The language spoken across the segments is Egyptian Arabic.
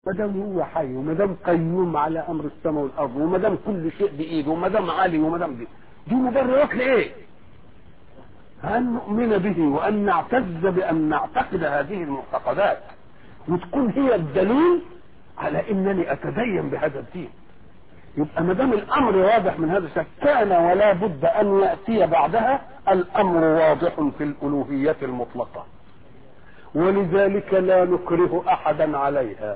ما دام هو حي وما دام قيوم على امر السماء والارض وما دام كل شيء بايده وما دام عالي وما دام دي دي مبررات لايه؟ أن نؤمن به وأن نعتز بأن نعتقد هذه المعتقدات وتكون هي الدليل على أنني أتدين بهذا الدين يبقى ما دام الأمر واضح من هذا الشكل كان ولا بد أن يأتي بعدها الأمر واضح في الألوهية المطلقة ولذلك لا نكره أحدا عليها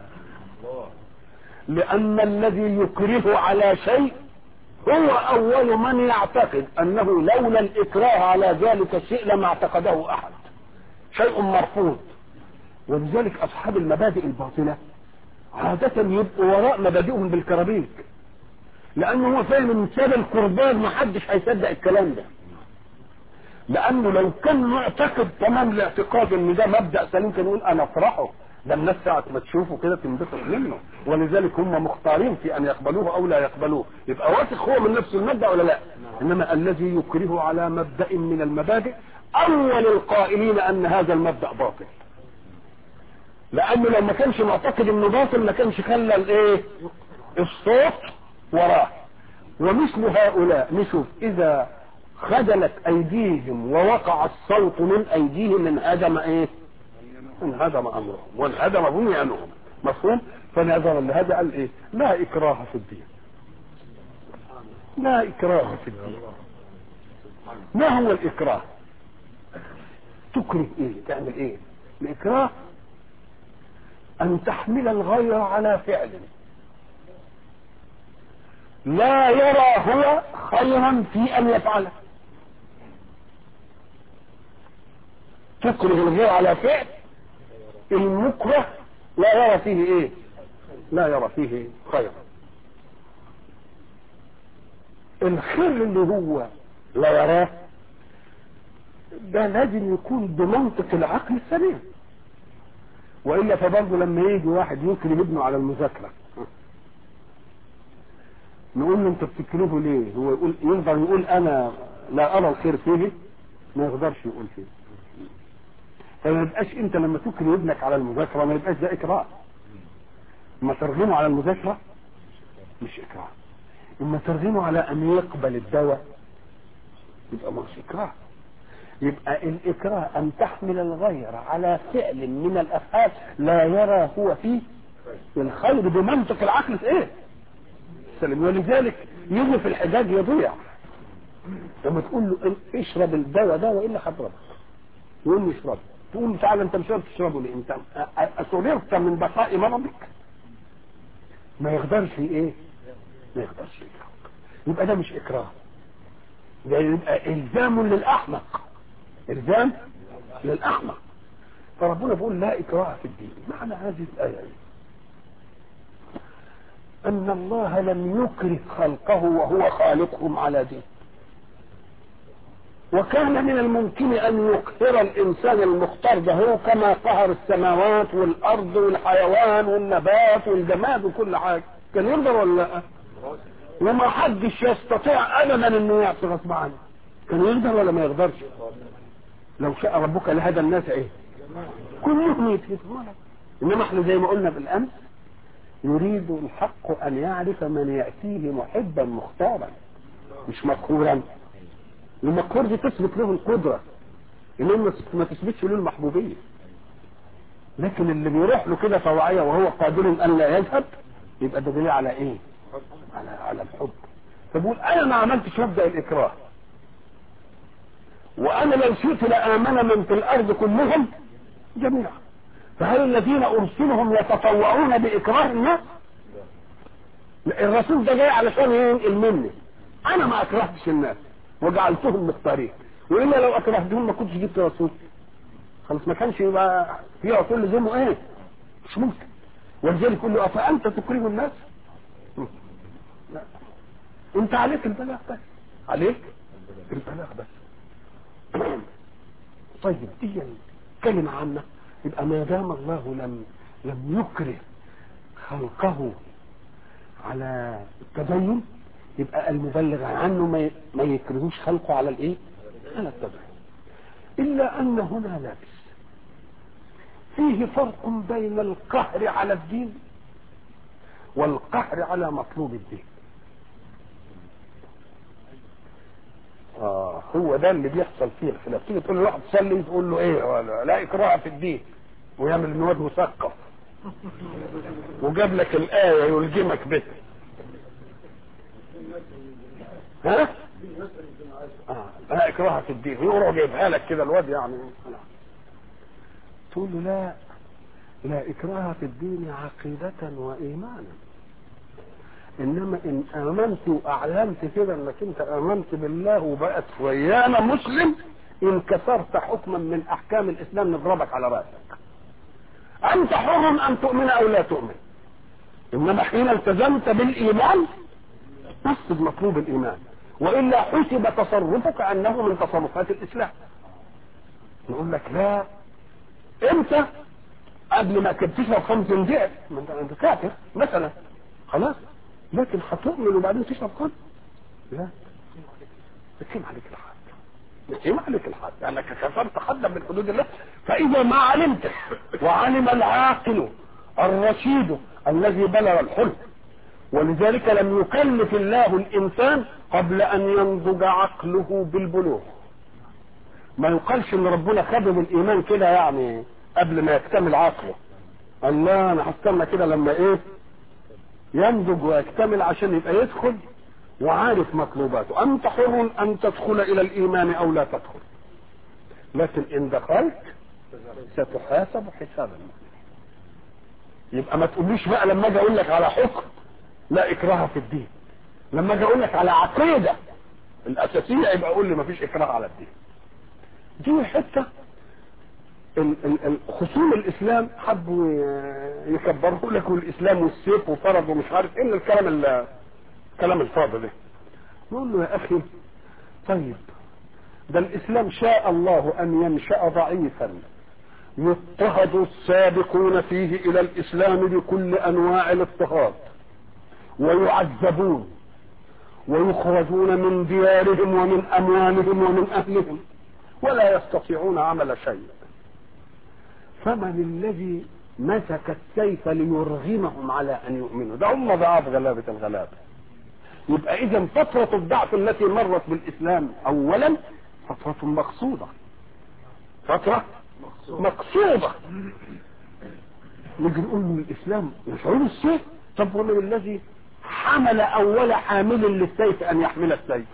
لأن الذي يكره على شيء هو أول من يعتقد أنه لولا الإكراه على ذلك الشيء لما اعتقده أحد شيء مرفوض ولذلك أصحاب المبادئ الباطلة عادة يبقوا وراء مبادئهم بالكرابيك لأنه هو فاهم إن ساب القربان محدش هيصدق الكلام ده لأنه لو كان معتقد تمام الاعتقاد إن ده مبدأ سليم كان يقول أنا أفرحه ده الناس ساعة ما تشوفه كده تنبسط منه ولذلك هم مختارين في أن يقبلوه أو لا يقبلوه يبقى واثق هو من نفس المبدأ ولا لا إنما الذي يكره على مبدأ من المبادئ أول القائلين أن هذا المبدأ باطل لأنه لو ما كانش معتقد إنه باطل ما كانش خلى الإيه الصوت وراه ومثل هؤلاء نشوف إذا خجلت أيديهم ووقع الصوت من أيديهم انهدم إيه انهدم امرهم وانهدم بنيانهم مفهوم فنظرا لهذا قال ايه لا اكراه في الدين لا اكراه في الدين ما هو الاكراه تكره ايه تعمل ايه الاكراه ان تحمل الغير على فعل لا يرى هو خيرا في ان يفعله تكره الغير على فعل المكره لا يرى فيه ايه لا يرى فيه خيرا الخير اللي هو لا يراه ده لازم يكون بمنطق العقل السليم والا فبرضه لما يجي واحد يكرم ابنه على المذاكره نقول له انت بتكرهه ليه هو يقول يقدر يقول انا لا ارى الخير فيه ما يقدرش يقول فيه فما يبقاش انت لما تكرم ابنك على المذاكره ما يبقاش ده اكراه اما ترغمه على المذاكره مش اكراه اما ترغمه على ان يقبل الدواء يبقى مش اكراه يبقى الاكراه ان تحمل الغير على فعل من الافعال لا يرى هو فيه الخير بمنطق العقل في ايه سلم ولذلك يجي في الحجاج يضيع لما تقول له اشرب الدواء ده والا هضربك يقول له اشربه تقول له تعالى انت مش عارف تشربه ليه انت اسررت من بقاء مرضك ما يقدرش ايه ما يقدرش يكرهك يبقى ده مش اكراه ده يبقى الزام للاحمق الزام للاحمق فربنا بيقول لا اكراه في الدين معنى هذه الايه ان الله لم يكره خلقه وهو خالقهم على دين وكان من الممكن ان يقهر الانسان المختار ده هو كما قهر السماوات والارض والحيوان والنبات والجماد وكل حاجه كان يقدر ولا لا وما حدش يستطيع ابدا انه يعصي غصب عنه كان يقدر ولا ما يقدرش لو شاء ربك لهدى الناس ايه كلهم يتهزمون انما احنا زي ما قلنا بالامس يريد الحق ان يعرف من ياتيه محبا مختارا مش مقهورا المقهور دي تثبت له القدره انما ما تثبتش له المحبوبيه لكن اللي بيروح له كده طوعيه وهو قادر ان لا يذهب يبقى ده دليل على ايه؟ على على الحب فبقول انا ما عملتش مبدا الاكراه وانا لو شئت لامن من في الارض كلهم جميعا فهل الذين ارسلهم يتطوعون باكراه الناس؟ الرسول ده جاي علشان ينقل مني انا ما اكرهتش الناس وجعلتهم مختارين والا لو اكرهتهم ما كنتش جبت رسول خلاص ما كانش يبقى في رسول لزمه ايه مش ممكن ولذلك يقول له افانت تكره الناس لا انت عليك البلاغ بس عليك البلاغ بس طيب دي كلمة عامة يبقى ما دام الله لم لم يكره خلقه على التدين يبقى المبلغ عنه ما ما يكرهوش خلقه على الايه؟ على التدين الا ان هنا لابس فيه فرق بين القهر على الدين والقهر على مطلوب الدين اه هو ده اللي بيحصل فيه الخلاف تيجي تقول لواحد صلي تقول له ايه ولا لا اكراه في الدين ويعمل ان واد مثقف وجاب لك الايه يلجمك بها ها؟ اه لا اكراه في الدين يروح جايبها لك كده الواد يعني تقول له لا لا اكراه في الدين عقيدة وايمانا انما ان امنت واعلنت كده انك انت امنت بالله وبقت ويانا مسلم ان كسرت حكما من احكام الاسلام نضربك على راسك انت حر ان تؤمن او لا تؤمن انما حين التزمت بالايمان نفذ مطلوب الايمان والا حسب تصرفك انه من تصرفات الاسلام نقول لك لا انت قبل ما كنت تشرب خمس زنجير ما انت انت كافر مثلا خلاص لكن هتؤمن وبعدين تشرب خمر لا يتم عليك الحد يتم عليك الحد لانك كسرت حدا من حدود الله فاذا ما علمت وعلم العاقل الرشيد الذي بلغ الحلم ولذلك لم يكلف الله الانسان قبل ان ينضج عقله بالبلوغ ما يقالش ان ربنا خده بالايمان كده يعني قبل ما يكتمل عقله الله انا هستنى كده لما ايه ينضج ويكتمل عشان يبقى يدخل وعارف مطلوباته انت حر ان تدخل الى الايمان او لا تدخل لكن ان دخلت ستحاسب حسابا يبقى ما تقوليش بقى لما اجي اقول لك على حكم لا اكراه في الدين لما اجي اقول لك على عقيده الاساسيه يبقى قول لي ما فيش اكراه على الدين دي حته ال- ال- ال- خصوم الاسلام حبوا ي- يكبروا لك الاسلام والسيف وفرض ومش عارف ايه إلا الكلام ال- الكلام الفاضي ده نقول له يا اخي طيب ده الاسلام شاء الله ان ينشا ضعيفا يضطهد السابقون فيه الى الاسلام بكل انواع الاضطهاد ويعذبون ويخرجون من ديارهم ومن اموالهم ومن اهلهم ولا يستطيعون عمل شيء فمن الذي مسك السيف ليرغمهم على ان يؤمنوا ده هم ضعاف غلابه الغلابه يبقى اذا فتره الضعف التي مرت بالاسلام اولا فتره مقصوده فتره مقصوده نيجي نقول له الاسلام يشعرون السيف طب ومن الذي حمل اول حامل للسيف ان يحمل السيف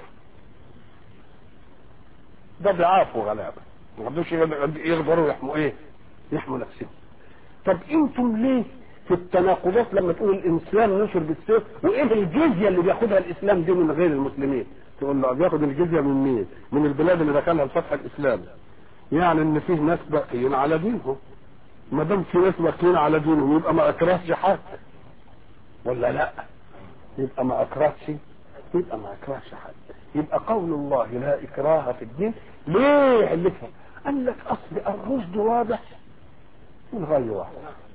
ده ضعاف وغلابه ما عندوش يقدروا يحموا ايه يحموا نفسهم طب انتم ليه في التناقضات لما تقول الاسلام نشر بالسيف وايه الجزيه اللي بياخدها الاسلام دي من غير المسلمين تقول له بياخد الجزيه من مين من البلاد اللي دخلها الفتح الاسلامي يعني ان فيه ناس باقيين على دينهم ما دام في ناس باقيين على دينهم يبقى ما اكرهش حد ولا لا يبقى ما اكرهش يبقى ما اكرهش حد يبقى قول الله لا اكراه في الدين ليه علتها قال لك اصل الرشد واضح والغي واضح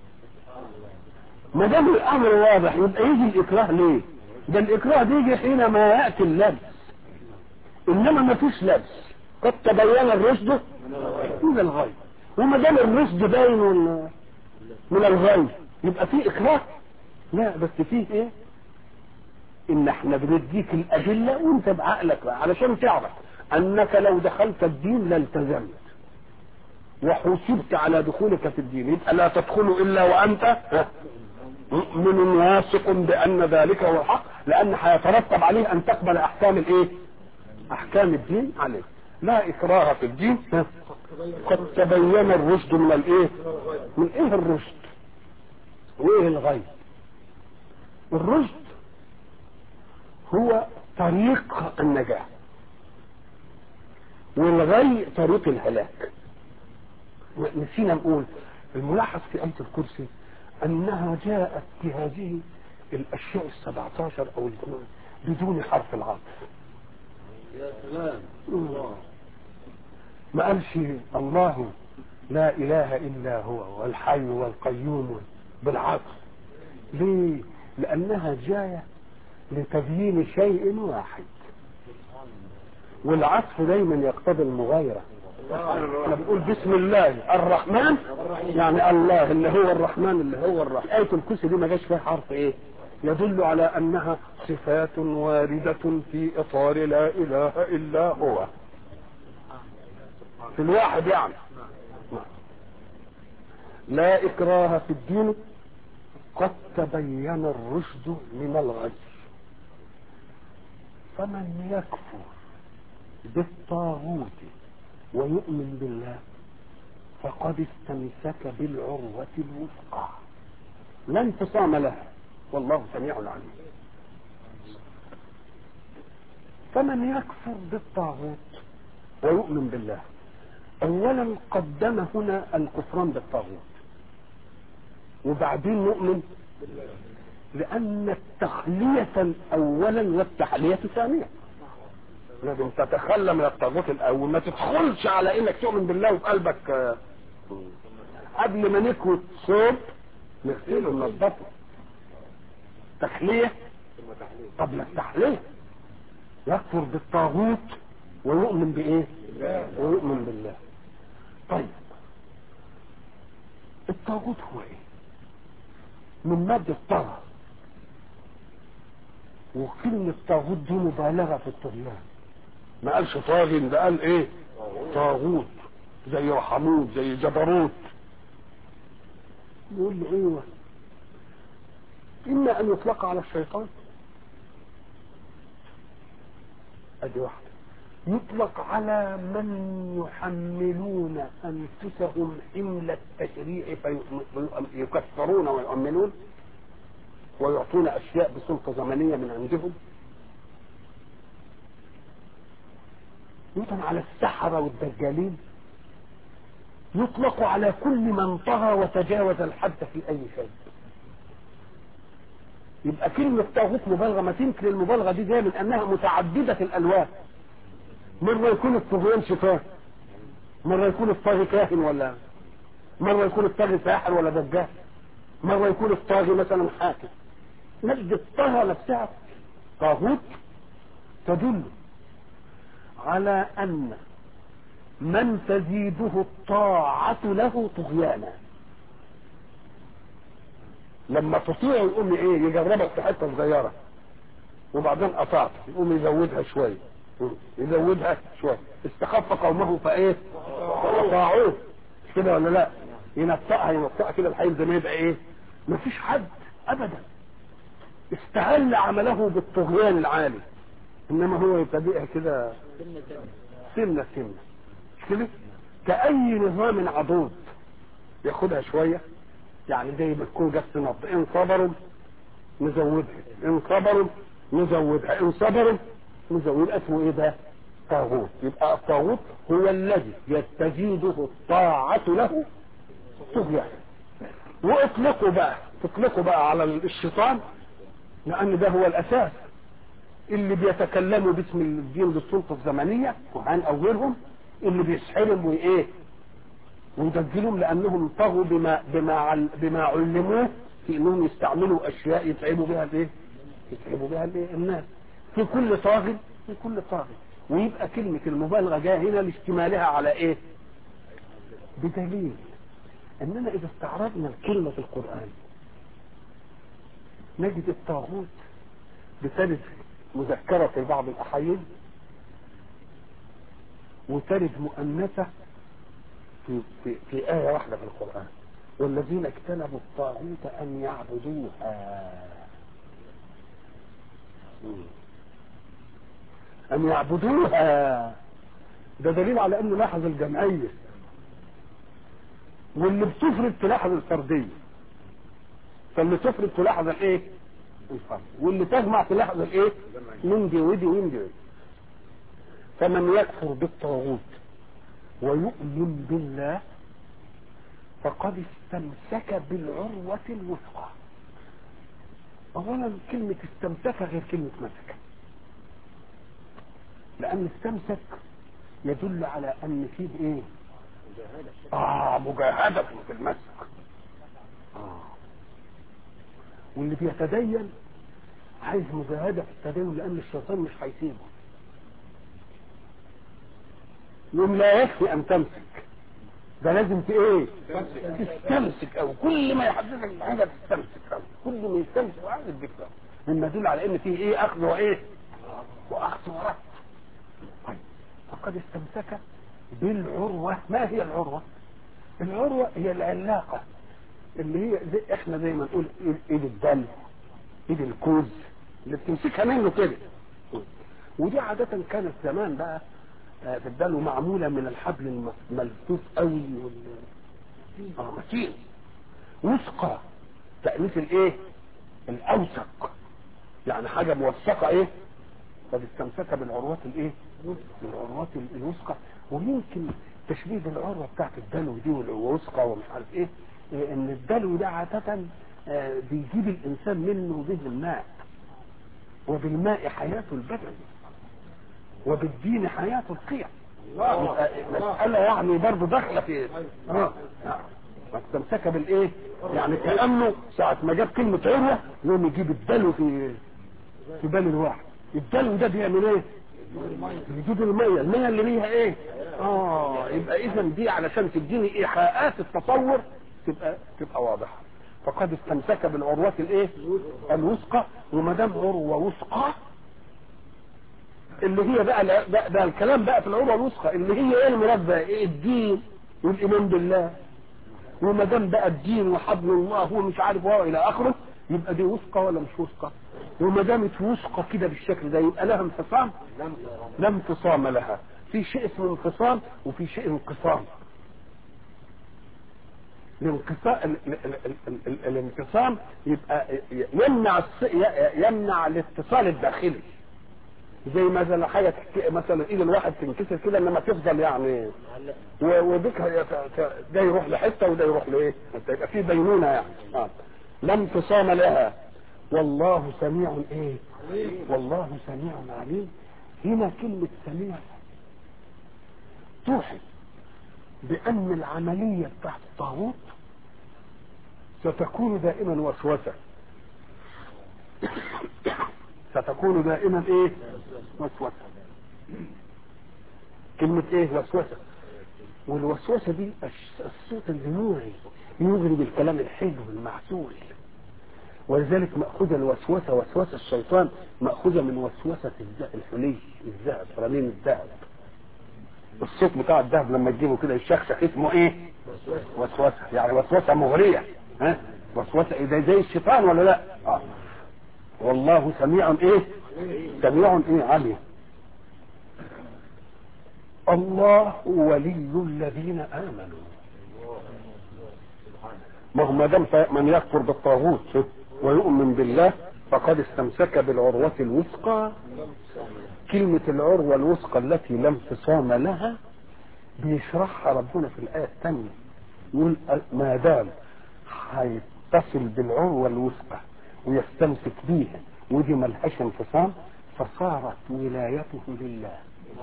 ما دام الامر واضح يبقى يجي الاكراه ليه ده الاكراه بيجي حينما ياتي اللبس انما ما فيش لبس قد تبين الرشد من الغي وما دام الرشد باين من من الغي يبقى في اكراه لا بس فيه ايه ان احنا بنديك الادله وانت بعقلك بقى علشان تعرف انك لو دخلت الدين لالتزمت وحسبت على دخولك في الدين يبقى لا تدخل الا وانت مؤمن واثق بان ذلك هو الحق لان هيترتب عليه ان تقبل احكام الايه احكام الدين عليه لا اكراه في الدين قد تبين الرشد من الايه من ايه الرشد وايه الغي الرشد هو طريق النجاة والغي طريق الهلاك نسينا نقول الملاحظ في آية الكرسي أنها جاءت بهذه الأشياء السبعة عشر أو الاثنين بدون حرف العطف يا سلام الله ما قالش الله لا إله إلا هو والحي والقيوم بالعطف ليه؟ لأنها جاية لتبيين شيء واحد والعطف دايما يقتضي المغايرة احنا بنقول بسم الله الرحمن يعني الله اللي هو الرحمن اللي هو الرحمن آية الكرسي دي ما جاش فيها حرف ايه يدل على انها صفات وارده في اطار لا اله الا هو في الواحد يعني لا اكراه في الدين قد تبين الرشد من الغي فمن يكفر بالطاغوت ويؤمن بالله فقد استمسك بالعروة الوثقى لا انفصام لها والله سميع عليم فمن يكفر بالطاغوت ويؤمن بالله اولا قدم هنا الكفران بالطاغوت وبعدين نؤمن لان التخلية اولا والتحلية ثانية لازم تتخلى من الطاغوت الاول ما تدخلش على انك تؤمن بالله وفي قلبك آه، قبل ما نكوي صوب نغسله ننضفه تخلية قبل التحلية يكفر بالطاغوت ويؤمن بايه ويؤمن بالله طيب الطاغوت هو ايه من مادة طغى وكلمة طاغوت دي مبالغة في الطغيان ما قالش طاغن ده قال ايه طاغوت زي رحموت زي جبروت يقول له ايوه اما ان يطلق على الشيطان ادي واحده يطلق على من يحملون انفسهم حمل التشريع فيكفرون ويؤمنون ويعطون اشياء بسلطه زمنيه من عندهم يطلق على السحره والدجالين يطلق على كل من طغى وتجاوز الحد في اي شيء يبقى كلمة طاغوت مبالغة ما تمكن المبالغة دي جاية من انها متعددة الالوان مرة يكون الطغيان شيطان مرة يكون الطاغي كاهن ولا مرة يكون الطاغي ساحر ولا دجال مرة يكون الطاغي مثلا حاكم نجد الطغى نفسها طاغوت تدل على ان من تزيده الطاعة له طغيانا لما تطيع يقوم ايه يجربك في حته صغيره وبعدين قطعت يقوم يزودها شويه يزودها شويه استخف قومه فايه فاطاعوه كده ولا لا ينطقها ينطقها كده الحين زي ما يبقى ايه مفيش حد ابدا استهل عمله بالطغيان العالي انما هو يبتدئها كده سنه سنه مش كده كأي نظام عضوض ياخدها شوية يعني زي ما تكون جس نبض ان صبروا نزودها ان صبروا نزودها ان صبروا نزود اسمه ايه ده طاغوت يبقى الطاغوت هو الذي يستزيده الطاعة له طغيان واطلقوا بقى تطلقوا بقى على الشيطان لان ده هو الاساس اللي بيتكلموا باسم الدين بالسلطة الزمنية كهان او غيرهم اللي بيسحرهم وايه ويدجلهم لانهم طغوا بما بما عل- بما علموه في انهم يستعملوا اشياء يتعبوا بها الايه؟ يتعبوا بها الايه؟ الناس في كل طاغي في كل طاغي ويبقى كلمة المبالغة جاية هنا لاشتمالها على ايه؟ بدليل اننا اذا استعرضنا الكلمة في القرآن نجد الطاغوت بترد مذكرة في بعض الأحايين وترد مؤنثة في, في, في آية واحدة في القرآن والذين اجتنبوا الطاغوت أن يعبدوها أن يعبدوها ده دليل على أنه لاحظ الجمعية واللي بتفرد تلاحظ الفردية فاللي تفرد تلاحظ الايه؟ الفرد واللي تجمع تلاحظ الايه؟ من دي ودي ومن دي ودي فمن يكفر بالطاغوت ويؤمن بالله فقد استمسك بالعروة الوثقى أولا كلمة استمسك غير كلمة مسك لأن استمسك يدل على أن فيه إيه؟ آه مجاهدة في المسك آه واللي بيتدين عايز مجاهدة في التدين لأن الشيطان مش ده لازم ت ايه تستمسك او كل ما يحدثك بحاجه تستمسك او كل ما يستمسك بحاجه تذكر مما يدل على ان فيه ايه اخذ وايه واخذ ورد طيب فقد استمسك بالعروه ما هي العروه العروه هي العلاقه اللي هي زي احنا زي ما نقول ايد الدل ايد الكوز اللي بتمسكها منه كده ودي عادة كانت زمان بقى آه، في الدلو معمولة من الحبل الملفوف قوي وال اه متين وثقة تأنيث الايه الاوثق يعني حاجة موثقة ايه قد استمسك بالعروات الايه بالعروات الوثقة ويمكن تشبيه العروة بتاعت الدلو دي والوثقة ومش عارف ايه إيه، ان الدلو ده عادة آه، بيجيب الانسان منه به الماء وبالماء حياة البدن وبالدين حياة القيم يبقى مسألة يعني برضه داخلة في اه آه. واستمسك بالايه؟ يعني كأنه ساعة ما جاب كلمة عروة يقوم يجيب الدلو في في بال الواحد الدلو ده بيعمل ايه؟ بيجيب المية المية اللي ليها ايه؟ اه يبقى اذا دي علشان تديني ايحاءات التصور تبقى تبقى واضحة فقد استمسك بالعروة الايه؟ الوثقى وما دام عروة وثقى اللي هي بقى لا- بقى ده الكلام بقى في العروة الوثقى اللي هي ايه المراد بقى؟ ايه الدين والايمان بالله وما دام بقى الدين وحبل الله ومش عارف هو الى اخره يبقى دي وثقه ولا مش وثقه؟ وما دامت وثقه كده بالشكل ده يبقى لها انفصام؟ لا انفصام لها في شيء اسمه انفصام وفي شيء انقسام الانقسام ال- ال- ال- ال- ال- الانقسام يبقى يمنع الص- ي- يمنع الاتصال الداخلي زي مثلا حاجه تحكي مثلا ايد الواحد تنكسر كده انما تفضل يعني و- وديك هي- ت- ت- ده يروح لحته وده يروح لايه؟ حتى يبقى في بينونه يعني آه. لا انفصام لها والله سميع ايه؟ والله سميع عليم هنا كلمه سميع توحي بأن العملية بتاعت الطاغوت ستكون دائما وسوسة ستكون دائما ايه وسوسة كلمة ايه وسوسة والوسوسة دي الش- الصوت الجموعي يغري بالكلام الحلو المعسول ولذلك مأخوذة الوسوسة وسوسة الشيطان مأخوذة من وسوسة الز- الحلي الذهب رنين الذهب الصوت بتاع الذهب لما تجيبه كده الشخشخ اسمه ايه وسوسه يعني وسوسه مغريه ها وسوسه ايه ده زي الشيطان ولا لا آه. والله سميع ايه سميع ايه عليم الله ولي الذين امنوا ما هو ما دام من يكفر بالطاغوت ويؤمن بالله فقد استمسك بالعروة الوثقى كلمة العروة الوثقى التي لا انفصام لها بيشرحها ربنا في الآية الثانية يقول ما دام هيتصل بالعروة الوثقى ويستمسك بيها ودي ملهاش انفصام فصارت ولايته لله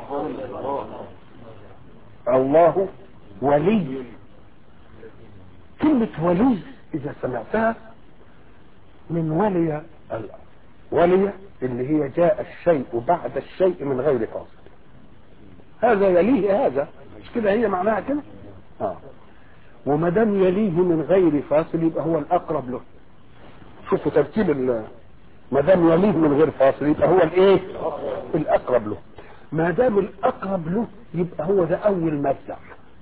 الله ولي كلمة ولي إذا سمعتها من ولي ال- ولي اللي هي جاء الشيء بعد الشيء من غير فاصل هذا يليه هذا مش كده هي معناها كده اه وما دام يليه من غير فاصل يبقى هو الاقرب له شوفوا ترتيب ال- ما دام يليه من غير فاصل يبقى هو الايه الاقرب له ما دام الاقرب له يبقى هو ده اول مفزع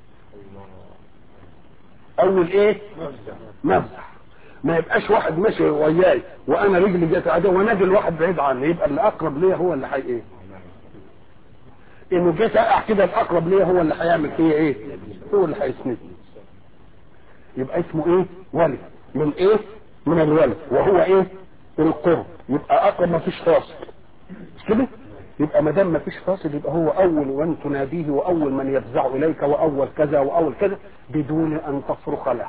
اول ايه مفزع ما يبقاش واحد ماشي وياي وانا رجلي جت عدو ونادي الواحد بعيد عني يبقى اللي اقرب ليا هو اللي حي ايه انه جيت اقع كده الاقرب ليا هو اللي هيعمل فيا ايه هو اللي هيسندني يبقى اسمه ايه ولي من ايه من الولي وهو ايه القرب يبقى اقرب ما فيش فاصل مش كده يبقى ما دام ما فيش فاصل يبقى هو اول من تناديه واول من يفزع اليك واول كذا واول كذا بدون ان تصرخ له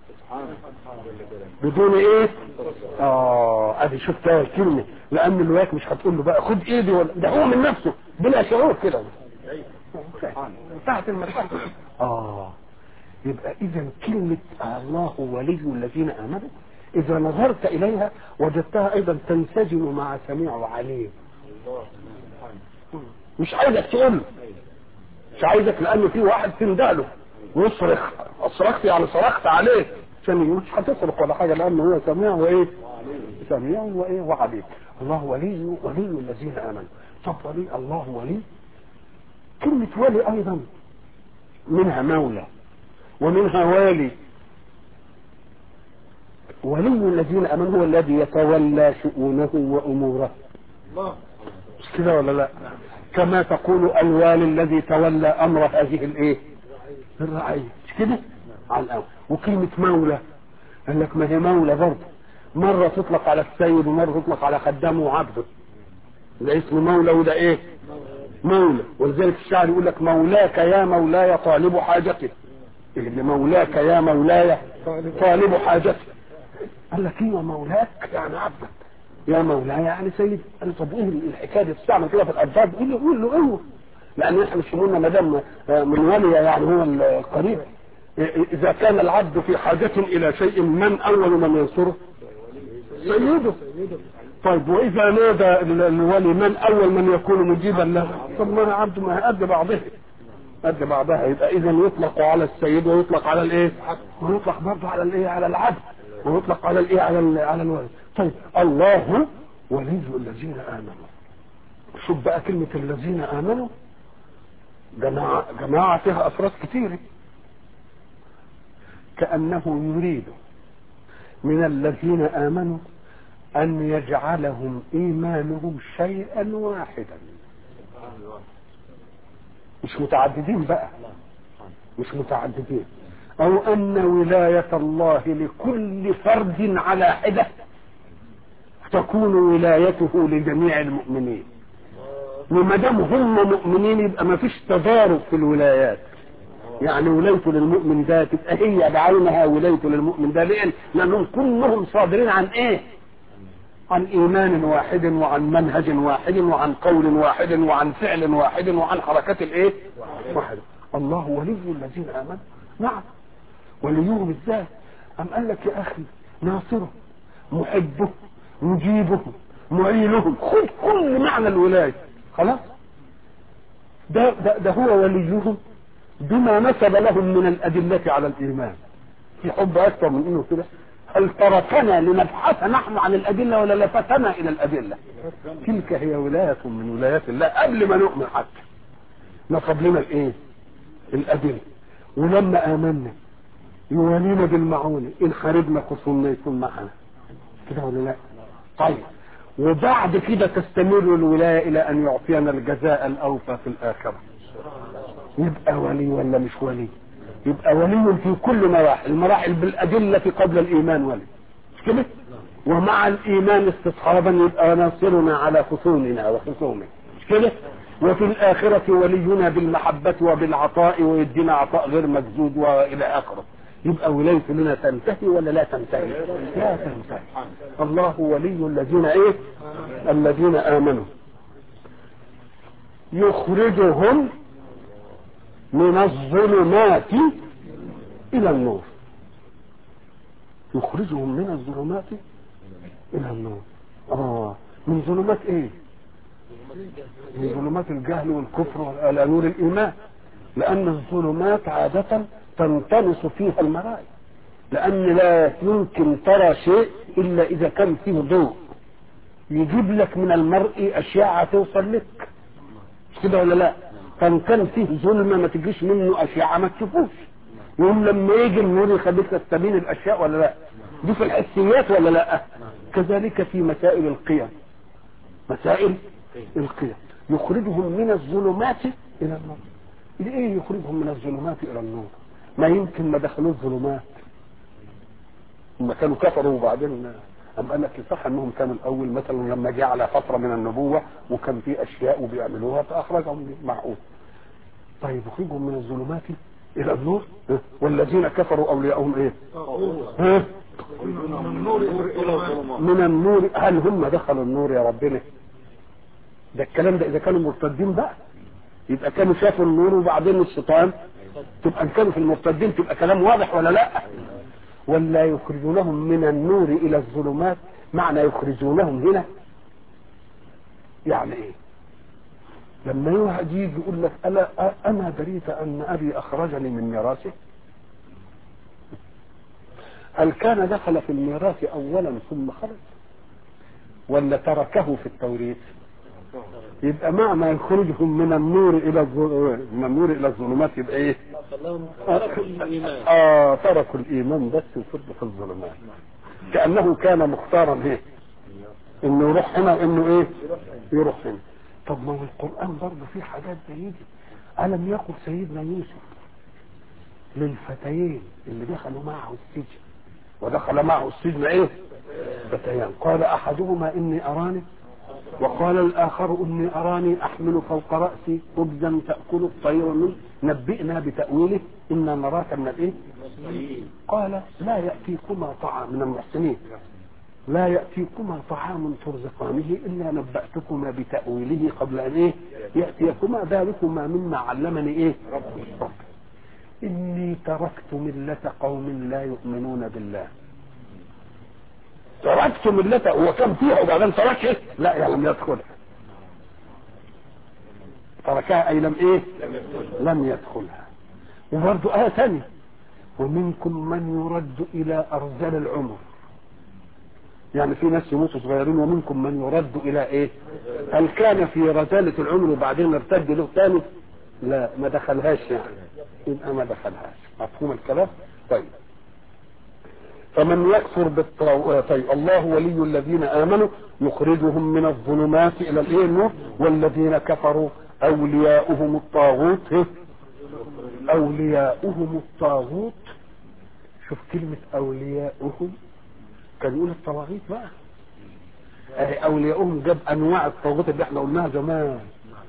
بدون ايه اه ادي شفت اهي الكلمه لان الوقت مش هتقول له بقى خد ايدي ولا ده هو من نفسه بلا شعور كده انتهت المساله اه يبقى اذا كلمه الله ولي الذين امنوا اذا نظرت اليها وجدتها ايضا تنسجم مع سميع وعليم مش عايزك تقول له. مش عايزك لانه في واحد تندهله يصرخ صرخت يعني صرخت عليه عشان مش هتصرخ ولا حاجه لانه هو سميع وايه سميع وايه وعليم الله ولي ولي الذين امنوا طب ولي الله ولي كلمه ولي ايضا منها مولى ومنها والي ولي الذين امنوا هو الذي يتولى شؤونه واموره الله مش كده ولا لا كما تقول الوالي الذي تولى امر هذه الايه الرعيه مش كده على الاول وكلمه مولى قال لك ما هي مولى برضه مره تطلق على السيد ومره تطلق على خدامه وعبده ده اسم مولى وده ايه مولى ولذلك الشاعر يقول لك مولاك يا مولاي طالب حاجته إيه اللي مولاك يا مولاي طالب حاجته قال لك ايوه مولاك يعني عبدك يا مولاي يعني سيد قال له طب ايه الحكايه دي بتستعمل كده في الالفاظ يقول له قول له ايوه لان احنا مش قلنا ما دام من ولي يعني هو القريب اذا كان العبد في حاجه الى شيء من اول من ينصره سيده طيب واذا نادى الولي من اول من يكون مجيبا له طب ما انا عبد ما هي قد بعضها قد بعضها يبقى اذا يطلق على السيد ويطلق على الايه ويطلق برضه على الايه على العبد ويطلق على الايه على ال- على الولد طيب الله ولي الذين امنوا شوف بقى كلمه الذين امنوا جماعه جماعه فيها افراد كتير كانه يريد من الذين امنوا ان يجعلهم ايمانهم شيئا واحدا مش متعددين بقى مش متعددين او ان ولاية الله لكل فرد على حدة تكون ولايته لجميع المؤمنين وما دام هم مؤمنين يبقى ما فيش تضارب في الولايات يعني ولايته للمؤمن ده تبقى هي بعينها ولايته للمؤمن ده ليه؟ لانهم كلهم صادرين عن ايه؟ عن ايمان واحد وعن منهج واحد وعن قول واحد وعن فعل واحد وعن حركات الايه؟ واحده الله ولي الذين امنوا نعم وليه بالذات أم قال لك يا أخي ناصره محبه مجيبه معينهم خذ كل معنى الولاية خلاص ده, ده, ده هو وليهم بما نسب لهم من الأدلة على الإيمان في حب أكثر من إنه كده هل تركنا لنبحث نحن عن الأدلة ولا لفتنا إلى الأدلة تلك هي ولاية من ولايات الله قبل ما نؤمن حتى نصب لنا الإيه الأدلة ولما آمنا يوالينا بالمعونة إن خرجنا خصومنا يكون معنا كده ولا لا طيب وبعد كده تستمر الولاية إلى أن يعطينا الجزاء الأوفى في الآخرة يبقى ولي ولا مش ولي يبقى ولي في كل مراحل المراحل بالأدلة قبل الإيمان ولي مش كده ومع الإيمان استصحابا يبقى ناصرنا على خصومنا وخصومه مش كده وفي الآخرة ولينا بالمحبة وبالعطاء ويدينا عطاء غير مجزود وإلى آخره يبقى ولايته لنا تنتهي ولا لا تنتهي لا تنتهي الله ولي الذين ايه الذين امنوا يخرجهم من الظلمات الى النور يخرجهم من الظلمات الى النور اه من ظلمات ايه من ظلمات الجهل والكفر الى نور الايمان لان الظلمات عاده تنطمس فيها المرائي لان لا يمكن ترى شيء الا اذا كان فيه ضوء يجيب لك من المرء اشياء توصل لك مش كده ولا لا كان كان فيه ظلمه ما تجيش منه اشياء ما تشوفوش يقوم لما يجي النور يخليك تستبين الاشياء ولا لا دي في الحسيات ولا لا كذلك في مسائل القيم مسائل القيم يخرجهم من الظلمات الى النور ليه يخرجهم من الظلمات الى النور ما يمكن ما دخلوش ظلمات هم كانوا كفروا وبعدين أم قال لك صح انهم كانوا الاول مثلا لما جاء على فتره من النبوه وكان في اشياء وبيعملوها فاخرجهم معقول طيب يخرجهم من الظلمات الى النور ها؟ والذين كفروا اولياءهم ايه؟ ها؟ من النور الى الظلمات من النور هل هم دخلوا النور يا ربنا؟ ده الكلام ده اذا كانوا مرتدين بقى يبقى كانوا شافوا النور وبعدين الشيطان تبقى ان كانوا في المرتدين تبقى كلام واضح ولا لا ولا يخرجونهم من النور الى الظلمات معنى يخرجونهم هنا يعني ايه لما يوحد يجي يقول لك الا انا دريت ان ابي اخرجني من ميراثه هل كان دخل في الميراث اولا ثم خرج ولا تركه في التوريث يبقى معنى يخرجهم من النور الى الظ- من النور الى الظلمات يبقى ايه ترك الايمان اه تركوا الايمان بس وفضلوا في الظلمات كانه كان مختارا ايه انه يروح هنا وانه ايه يروح هنا طب ما هو القران برضه فيه حاجات زي دي الم يقل سيدنا يوسف للفتيين اللي دخلوا معه السجن ودخل معه السجن ايه فتيان قال احدهما اني اراني وقال الاخر اني اراني احمل فوق راسي خبزا تاكل الطير منه نبئنا بتاويله انا نراك من الايه قال لا ياتيكما طعام من المحسنين لا ياتيكما طعام ترزقانه الا نباتكما بتاويله قبل ان ايه ياتيكما ذلكما مما علمني ايه ربي اني تركت مله قوم لا يؤمنون بالله تركت ملته هو كان فيها وبعدين تركها لا يعني لم يدخلها تركها اي لم ايه لم يدخلها وبرضه آية ثانية ومنكم من يرد إلى أرذل العمر يعني في ناس يموتوا صغيرين ومنكم من يرد إلى إيه هل كان في رذالة العمر وبعدين ارتد له ثاني لا ما دخلهاش يعني يبقى ما دخلهاش مفهوم الكلام طيب فمن يكفر بالطاغوت طيب الله ولي الذين امنوا يخرجهم من الظلمات الى الايه النور والذين كفروا اولياؤهم الطاغوت إيه؟ اولياؤهم الطاغوت شوف كلمة اولياؤهم كان يقول الطواغيت بقى اهي اولياؤهم جاب انواع الطاغوت اللي احنا قلناها زمان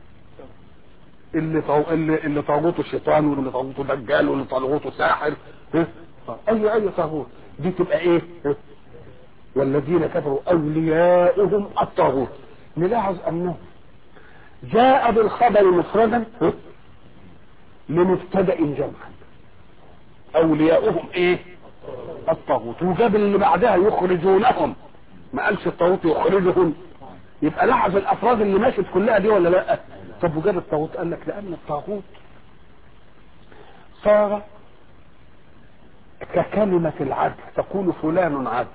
اللي طاغ... اللي اللي طاغوته الشيطان واللي طاغوته دجال واللي طاغوته ساحر ها؟ اي اي طاغوت دي تبقى ايه ها؟ والذين كفروا اولياؤهم الطاغوت نلاحظ انه جاء بالخبر مفردا ها؟ لمبتدا جمعا اولياؤهم ايه الطاغوت وجاب اللي بعدها يخرجونهم ما قالش الطاغوت يخرجهم يبقى لاحظ الافراد اللي ماشت كلها دي ولا لا طب وجاب الطاغوت قال لك لان الطاغوت صار ككلمة العدل تقول فلان عدل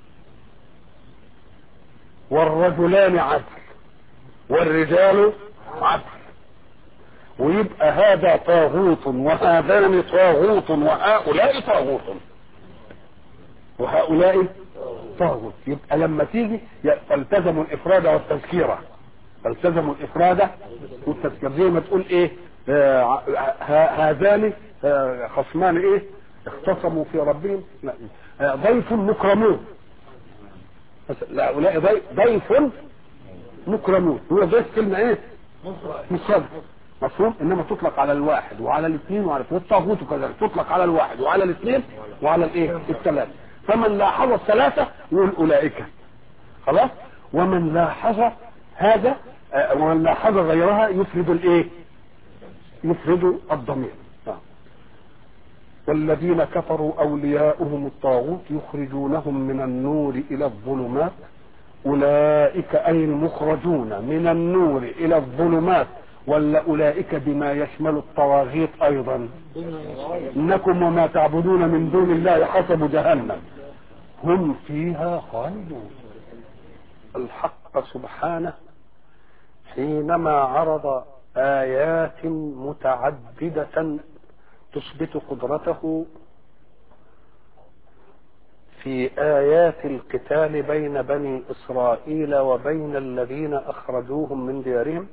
والرجلان عدل والرجال عدل ويبقى هذا طاغوت وهذان طاغوت وهؤلاء طاغوت وهؤلاء طاغوت يبقى لما تيجي فالتزموا الافراد والتذكيره فالتزموا الافراد والتذكير زي ما تقول ايه آه ه- هذان آه، خصمان ايه اختصموا في ربهم لا آه، ضيف مكرمون بس لا هؤلاء ضيف ضيف مكرمون هو ضيف كلمه ايه مصدر مفهوم انما تطلق على الواحد وعلى الاثنين وعلى والطاغوت كذلك تطلق على الواحد وعلى الاثنين وعلى الايه الثلاثه فمن لاحظ الثلاثه يقول اولئك خلاص ومن لاحظ هذا آه، ومن لاحظ غيرها يفرد الايه يفرد الضمير آه. والذين كفروا اولياؤهم الطاغوت يخرجونهم من النور الى الظلمات اولئك اي المخرجون من النور الى الظلمات ولا اولئك بما يشمل الطواغيت ايضا انكم وما تعبدون من دون الله حسب جهنم هم فيها خالدون الحق سبحانه حينما عرض ايات متعدده تثبت قدرته في ايات القتال بين بني اسرائيل وبين الذين اخرجوهم من ديارهم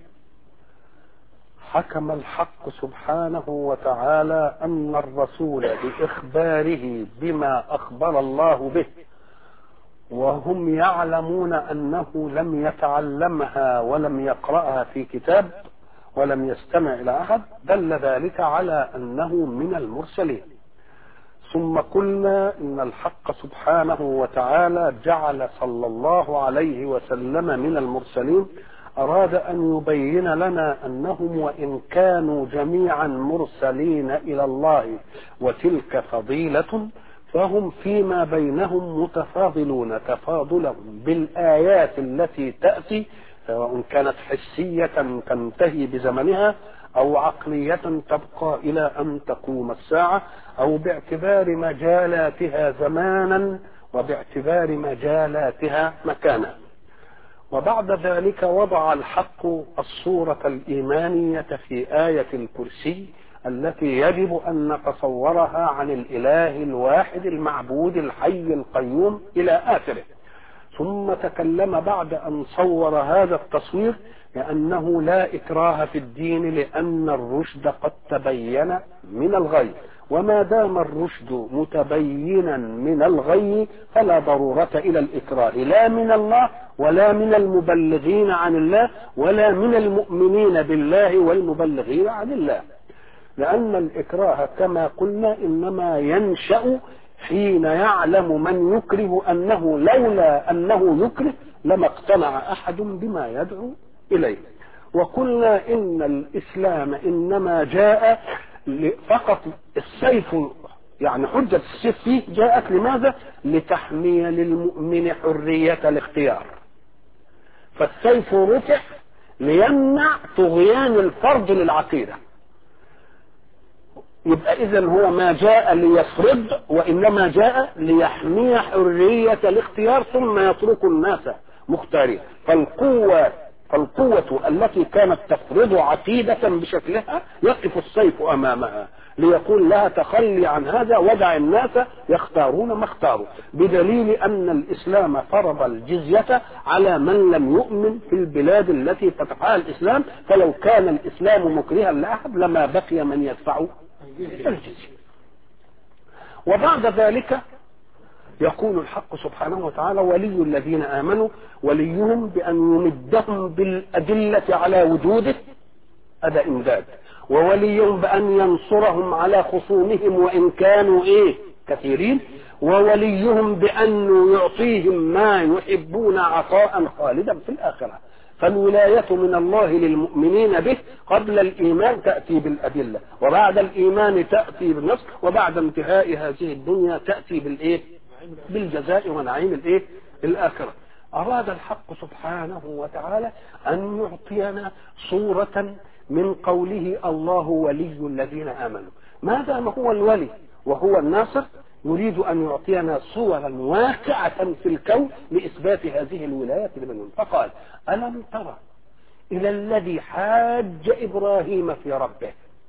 حكم الحق سبحانه وتعالى ان الرسول باخباره بما اخبر الله به وهم يعلمون انه لم يتعلمها ولم يقراها في كتاب ولم يستمع الى احد دل ذلك على انه من المرسلين ثم قلنا ان الحق سبحانه وتعالى جعل صلى الله عليه وسلم من المرسلين اراد ان يبين لنا انهم وان كانوا جميعا مرسلين الى الله وتلك فضيله فهم فيما بينهم متفاضلون تفاضلهم بالايات التي تاتي سواء كانت حسيه تنتهي بزمنها أو عقلية تبقى إلى أن تقوم الساعة أو باعتبار مجالاتها زمانا وباعتبار مجالاتها مكانا وبعد ذلك وضع الحق الصورة الإيمانية في آية الكرسي التي يجب أن نتصورها عن الإله الواحد المعبود الحي القيوم إلى آخره ثم تكلم بعد أن صور هذا التصوير لأنه لا إكراه في الدين لأن الرشد قد تبين من الغي وما دام الرشد متبينا من الغي فلا ضرورة إلى الإكراه لا من الله ولا من المبلغين عن الله ولا من المؤمنين بالله والمبلغين عن الله لأن الإكراه كما قلنا إنما ينشأ حين يعلم من يكره أنه لولا أنه يكره لما اقتنع أحد بما يدعو إليه وقلنا إن الإسلام إنما جاء فقط السيف يعني حجة السيف فيه جاءت لماذا؟ لتحمية للمؤمن حرية الاختيار فالسيف رفع ليمنع طغيان الفرد للعقيدة يبقى إذا هو ما جاء ليفرض وإنما جاء ليحمي حرية الاختيار ثم يترك الناس مختارين فالقوة فالقوة التي كانت تفرض عقيدة بشكلها يقف السيف أمامها ليقول لها تخلي عن هذا ودع الناس يختارون ما اختاروا بدليل أن الإسلام فرض الجزية على من لم يؤمن في البلاد التي فتحها الإسلام فلو كان الإسلام مكرها لأحد لما بقي من يدفع الجزية وبعد ذلك يقول الحق سبحانه وتعالى ولي الذين آمنوا وليهم بأن يمدهم بالأدلة على وجوده هذا إمداد ووليهم بأن ينصرهم على خصومهم وإن كانوا إيه كثيرين ووليهم بأن يعطيهم ما يحبون عطاء خالدا في الآخرة فالولاية من الله للمؤمنين به قبل الإيمان تأتي بالأدلة وبعد الإيمان تأتي بالنصر وبعد انتهاء هذه الدنيا تأتي بالإيه بالجزاء ونعيم الإيه الآخرة أراد الحق سبحانه وتعالى أن يعطينا صورة من قوله الله ولي الذين آمنوا ما دام هو الولي وهو الناصر يريد أن يعطينا صورا واقعة في الكون لإثبات هذه الولاية لمن فقال ألم ترى إلى الذي حاج إبراهيم في ربه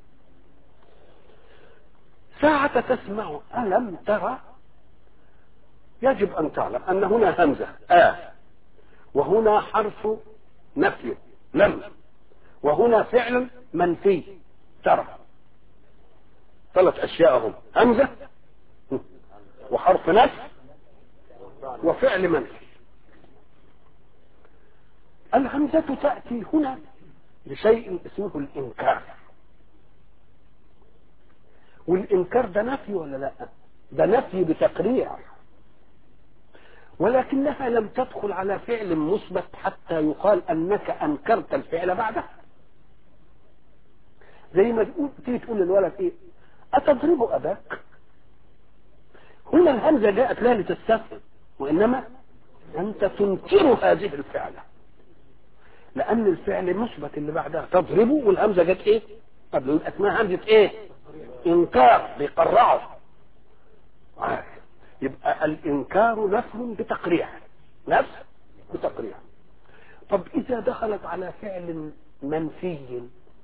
ساعة تسمع ألم ترى يجب أن تعلم أن هنا همزة آه وهنا حرف نفي لم وهنا فعل منفي ترى ثلاث أشياء هم همزة وحرف نفي وفعل منفي الهمزة تأتي هنا لشيء اسمه الإنكار والإنكار ده نفي ولا لا ده نفي بتقريع ولكنها لم تدخل على فعل مثبت حتى يقال أنك أنكرت الفعل بعده زي ما تقول تيجي تقول للولد ايه أتضرب أباك هنا الهمزة جاءت لا لتستفهم وإنما أنت تنكر هذه الفعلة لأن الفعل مثبت اللي بعدها تضربه والهمزة جت إيه؟ قبل يبقى اسمها همزة إيه؟ إنكار بيقرعه عارف يبقى الإنكار نفي بتقريع نفي بتقريع طب إذا دخلت على فعل منفي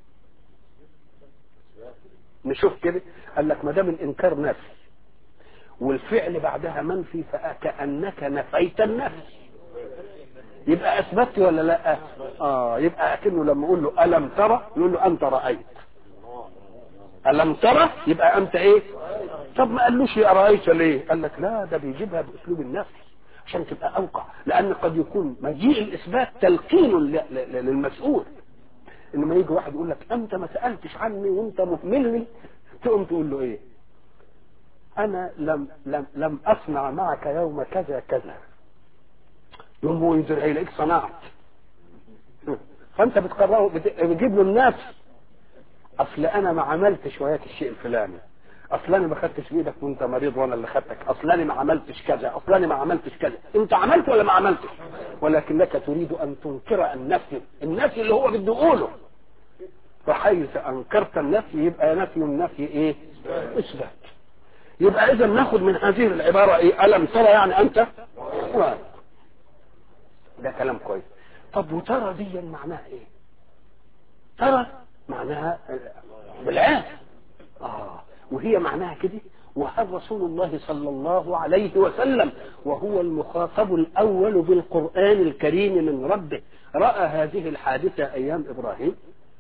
نشوف كده قال لك ما دام الإنكار نفي والفعل بعدها منفي فكأنك نفيت النفي يبقى اثبتت ولا لا اه يبقى اكنه لما اقول له الم ترى يقول له انت رايت الم ترى يبقى انت ايه طب ما قالوش يا رايت ليه قال لك لا ده بيجيبها باسلوب النفي عشان تبقى اوقع لان قد يكون مجيء الاثبات تلقين للمسؤول انما يجي واحد يقول لك انت ما سالتش عني وانت مهملني تقوم تقول له ايه انا لم لم لم اصنع معك يوم كذا كذا يوم هو ينزل هيلاقيك صنعت فانت بتقرره بتجيب له النفس اصل انا ما عملتش وياك الشيء الفلاني اصل انا ما خدتش بايدك وانت مريض وانا اللي خدتك اصل انا ما عملتش كذا اصل انا ما عملتش كذا انت عملت ولا ما عملتش ولكنك تريد ان تنكر النفي النفي اللي هو بده يقوله فحيث انكرت النفي يبقى نفي النفي ايه اثبات يبقى اذا ناخد من هذه العباره ايه الم ترى يعني انت واحد. ده كلام كويس طب وترى دي معناها ايه ترى معناها بالعين اه وهي معناها كده وهل رسول الله صلى الله عليه وسلم وهو المخاطب الاول بالقران الكريم من ربه راى هذه الحادثه ايام ابراهيم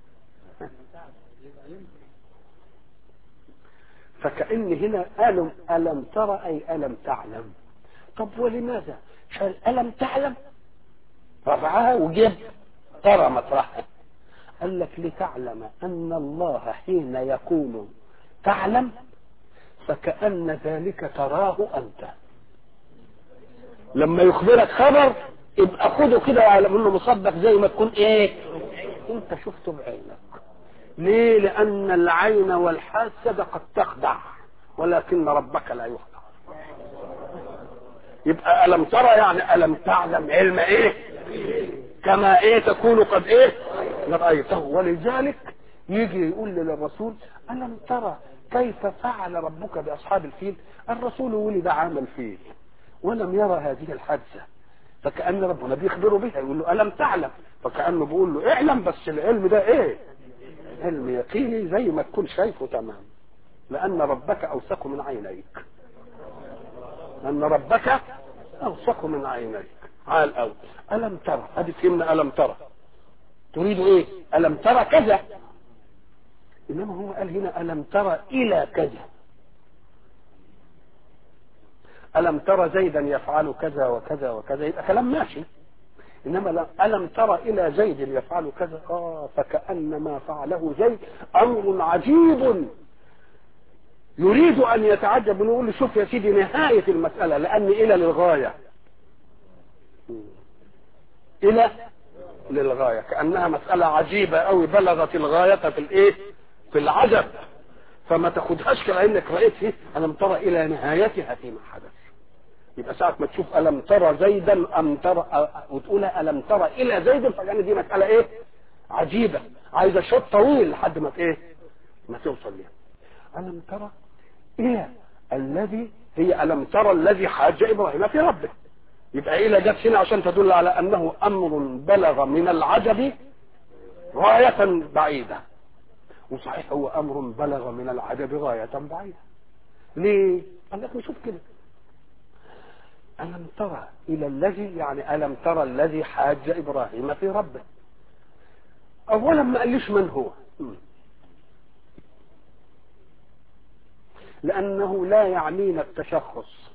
فكأن هنا ألم ألم ترى أي ألم تعلم طب ولماذا شال ألم تعلم رفعها وجاب ترى مطرحها قال لك لتعلم أن الله حين يقول تعلم فكأن ذلك تراه أنت لما يخبرك خبر يبقى خده كده على انه مصدق زي ما تكون ايه انت شفته بعينك ليه لان العين والحاسة قد تخدع ولكن ربك لا يخدع يبقى الم ترى يعني الم تعلم علم ايه كما ايه تكون قد ايه رأيته ولذلك يجي يقول للرسول الم ترى كيف فعل ربك باصحاب الفيل الرسول ولد عام الفيل ولم يرى هذه الحادثه فكأن ربنا بيخبره بها يقول له ألم تعلم فكأنه بيقول له اعلم بس العلم ده ايه علم يقيني زي ما تكون شايفه تمام لأن ربك أوثق من عينيك لأن ربك أوثق من عينيك عال أو ألم ترى هذه فهمنا ألم ترى تريد ايه ألم ترى كذا إنما هو قال هنا ألم ترى إلى كذا ألم ترى زيدا يفعل كذا وكذا وكذا يبقى كلام ماشي إنما لا- ألم ترى إلى زيد يفعل كذا آه فكأن ما فعله زيد أمر عجيب يريد أن يتعجب ونقول له شوف يا سيدي نهاية المسألة لأن إلى للغاية إلى للغاية كأنها مسألة عجيبة أوي بلغت الغاية في الإيه في العجب فما تاخدهاش كأنك رأيت فيه ألم ترى إلى نهايتها فيما حدث يبقى ساعة ما تشوف ألم ترى زيدا أم ترى أ- وتقول ألم ترى إلى زيد فكان دي مسألة إيه عجيبة عايزة شوط طويل لحد ما إيه ما توصل ليها ألم ترى إلى الذي هي ألم ترى الذي حاج إبراهيم في ربه يبقى إلى جت هنا عشان تدل على أنه أمر بلغ من العجب غاية بعيدة وصحيح هو أمر بلغ من العجب غاية بعيدة ليه؟ قال لك نشوف كده ألم ترى إلى الذي يعني ألم ترى الذي حاج إبراهيم في ربه أولا ما قاليش من هو م. لأنه لا يعنينا التشخص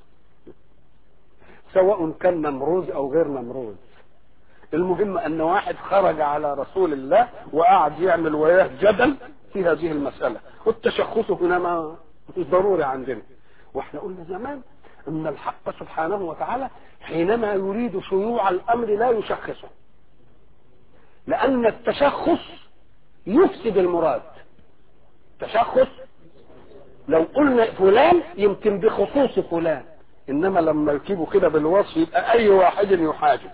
سواء كان نمروز أو غير نمروز المهم أن واحد خرج على رسول الله وقعد يعمل وياه جدل في هذه المسألة والتشخص هنا ما مش ضروري عندنا واحنا قلنا زمان ان الحق سبحانه وتعالى حينما يريد شيوع الامر لا يشخصه لان التشخص يفسد المراد تشخص لو قلنا فلان يمكن بخصوص فلان انما لما يجيبوا كده بالوصف يبقى اي واحد يحاجب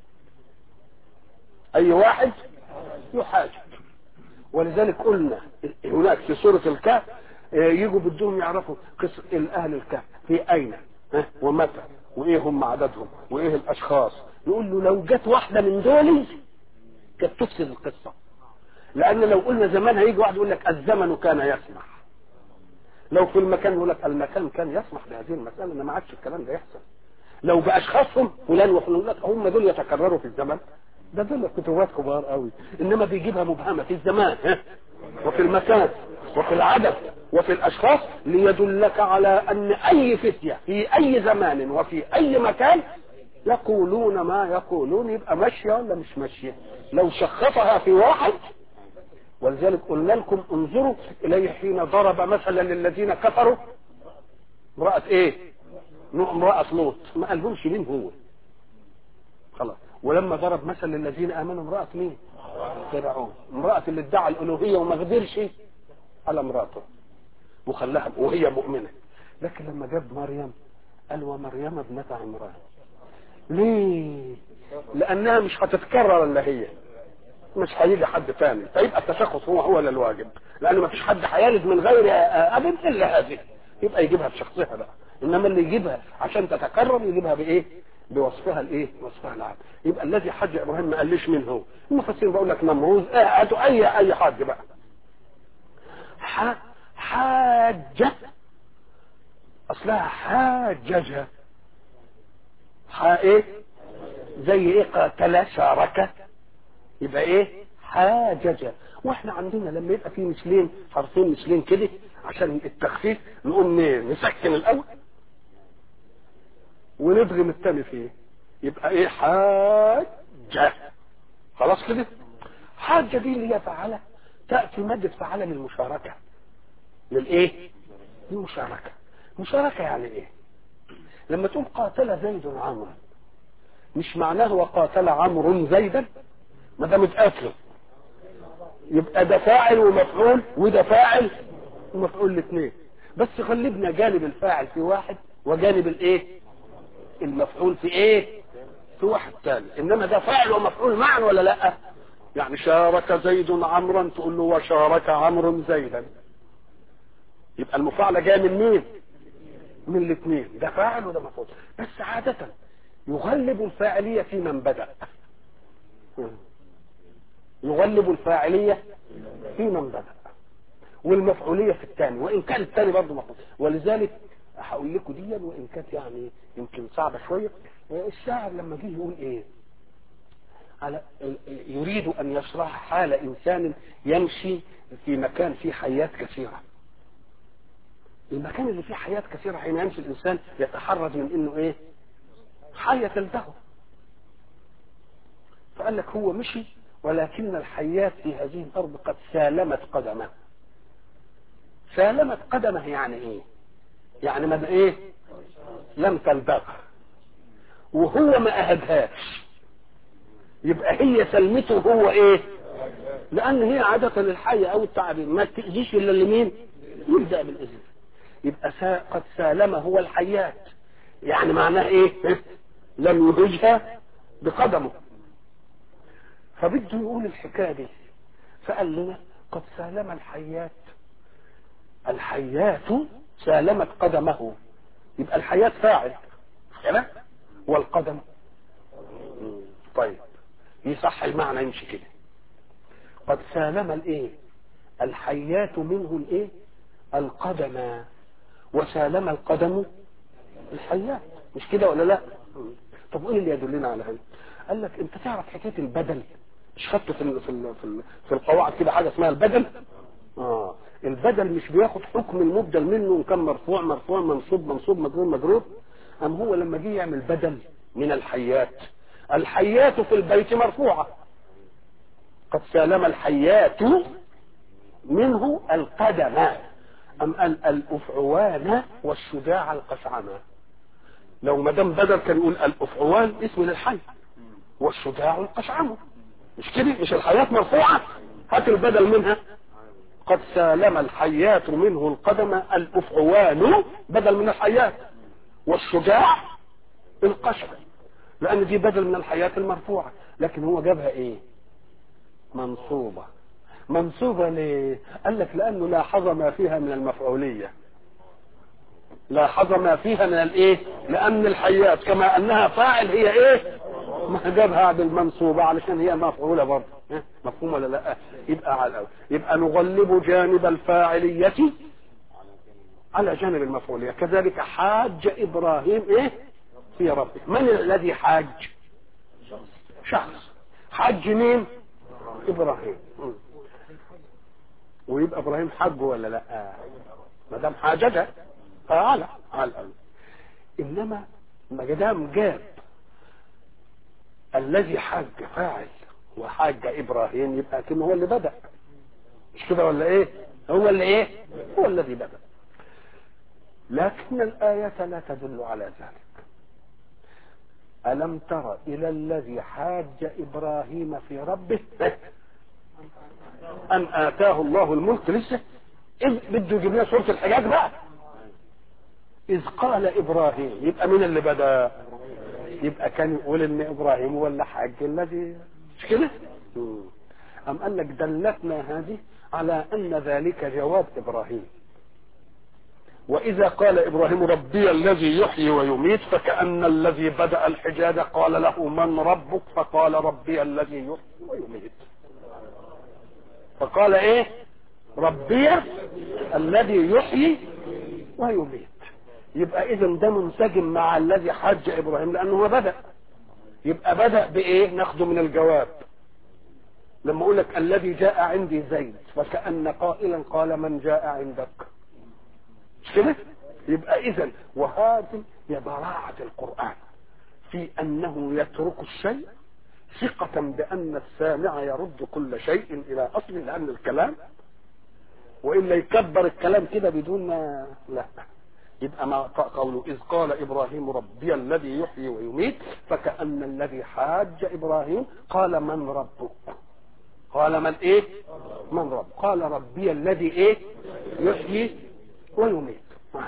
اي واحد يحاجب ولذلك قلنا هناك في سورة الكهف آه، يجوا بدهم يعرفوا قصة اهل الكهف في اين ها، ومتى وايه هم عددهم وايه الاشخاص نقول له لو جت واحدة من دول كانت تفسد القصة لان لو قلنا زمان هيجي واحد يقول لك الزمن كان يسمح لو في المكان يقول لك المكان كان يسمح بهذه المسألة إن ما عادش الكلام ده يحصل لو بأشخاصهم فلان وفلان يقول لك هم دول يتكرروا في الزمن ده دول كتوات كبار قوي انما بيجيبها مبهمه في الزمان ها؟ وفي المكان وفي العدد وفي الاشخاص ليدلك على ان اي فتيه في اي زمان وفي اي مكان يقولون ما يقولون يبقى ماشيه ولا مش ماشيه لو شخصها في واحد ولذلك قلنا لكم انظروا اليه حين ضرب مثلا للذين كفروا امراه ايه امراه لوط ما قالهمش مين هو خلاص ولما ضرب مثل للذين امنوا امراه مين فرعون امراه اللي ادعى الالوهيه وما قدرش على امراته وخلاها وهي مؤمنه لكن لما جاب مريم قال ومريم ابنه عمران ليه لانها مش هتتكرر الا هي مش هيجي حد تاني فيبقى التشخص هو هو اللي الواجب لان ما فيش حد هيلد من غير اب الا هذه يبقى يجيبها بشخصها بقى انما اللي يجيبها عشان تتكرم يجيبها بايه بوصفها الايه وصفها العام يبقى الذي حج ابراهيم ما قالش مين هو المفسرين بقول لك نمروز اه هاتوا اي اي حاج بقى ح- حاجه اصلها حاججه ح ايه زي ايه قاتل شارك يبقى ايه حاججه واحنا عندنا لما يبقى في مثلين حرفين مثلين كده عشان التخفيف نقوم ن- نسكن الاول وندغم الثاني فيه يبقى ايه حاجه خلاص كده حاجه دي اللي هي فعله تاتي ماده فعله للمشاركه للايه للمشاركه مشاركه يعني ايه لما تقول قاتل زيد عمرو مش معناه وقاتل عمرو زيدا ما دام اتقاتلوا يبقى ده فاعل ومفعول وده فاعل ومفعول الاثنين بس غلبنا جانب الفاعل في واحد وجانب الايه المفعول في ايه في واحد ثاني انما ده فاعل ومفعول معا ولا لا يعني شارك زيد عمرا تقول له وشارك عمرو زيدا يبقى المفاعلة جايه من مين من الاثنين ده فاعل وده مفعول بس عادة يغلب الفاعلية في من بدأ يغلب الفاعلية في من بدأ والمفعولية في الثاني وإن كان الثاني برضه مفعول ولذلك هقول لكم دي وإن كانت يعني يمكن صعبة شوية الشاعر لما جه يقول إيه على يريد أن يشرح حال إنسان يمشي في مكان فيه حيات كثيرة المكان اللي فيه حياة كثيرة حين يمشي الإنسان يتحرز من إنه إيه حية تلدغه فقال لك هو مشي ولكن الحيات في هذه الأرض قد سالمت قدمه سالمت قدمه يعني إيه يعني ما إيه لم تلدغه وهو ما أهدهاش يبقى هي سلمته هو إيه لأن هي عادة الحية أو التعبير ما تأذيش إلا لمين يبدأ بالإذن يبقى سا قد سالم هو الحيات يعني معناه ايه لم يهجها بقدمه فبده يقول الحكايه دي فقال لنا قد سالم الحيات الحيات سالمت قدمه يبقى الحيات فاعل كده والقدم طيب يصح المعنى يمشي كده قد سالم الايه الحيات منه الايه القدم وسالم القدم الحيات مش كده ولا لا طب ايه اللي يدلنا على هذا قال لك انت تعرف حكايه البدل مش خدت في ال في ال في, ال في القواعد كده حاجه اسمها البدل اه البدل مش بياخد حكم المبدل منه ان كان مرفوع مرفوع منصوب منصوب مجرور مجرور ام هو لما جه يعمل بدل من الحيات الحيات في البيت مرفوعه قد سالم الحيات منه القدم أم قال الأفعوان والشجاع القشعمة لو ما دام بدل كان يقول الأفعوان اسم للحي والشجاع القشعمة مش كده مش الحياة مرفوعة هات البدل منها قد سالم الحيات منه القدم الأفعوان بدل من الحيات والشجاع القشع لأن دي بدل من الحياة المرفوعة لكن هو جابها إيه منصوبة منصوبة ليه قال لك لأنه لاحظ ما فيها من المفعولية لاحظ ما فيها من الايه لأن الحيات كما أنها فاعل هي ايه ما جابها بالمنصوبة علشان هي مفعولة برضه إيه؟ مفهوم ولا لا يبقى على الأول يبقى نغلب جانب الفاعلية على جانب المفعولية كذلك حاج إبراهيم ايه في ربه من الذي حاج شخص حج مين إبراهيم م. ويبقى ابراهيم حج ولا لا ما دام حاججه على على الأول. انما ما دام جاب الذي حج فاعل وحاج ابراهيم يبقى كأنه هو اللي بدا مش كده ولا ايه هو اللي ايه هو الذي بدا لكن الآية لا تدل على ذلك ألم تر إلى الذي حاج إبراهيم في ربه أن آتاه الله الملك لسه إذ بده يجيب لنا سورة الحجاج بقى إذ قال إبراهيم يبقى مين اللي بدأ يبقى كان يقول إن إبراهيم هو اللي حاج الذي مش كده أم قال لك دلتنا هذه على أن ذلك جواب إبراهيم وإذا قال إبراهيم ربي الذي يحيي ويميت فكأن الذي بدأ الحجاج قال له من ربك فقال ربي الذي يحيي ويميت فقال إيه ربي الذي يحيي ويميت يبقى إذا ده منسجم مع الذي حج إبراهيم لأنه هو بدأ يبقى بدأ بإيه ناخده من الجواب لما أقول لك الذي جاء عندي زيد فكأن قائلا قال من جاء عندك مش كده يبقى اذا وهذه هي براعة القرآن في انه يترك الشيء ثقة بان السامع يرد كل شيء الى اصل لان الكلام والا يكبر الكلام كده بدون ما لا يبقى ما قوله اذ قال ابراهيم ربي الذي يحيي ويميت فكأن الذي حاج ابراهيم قال من ربك قال من ايه من رب قال ربي الذي ايه يحيي ويميت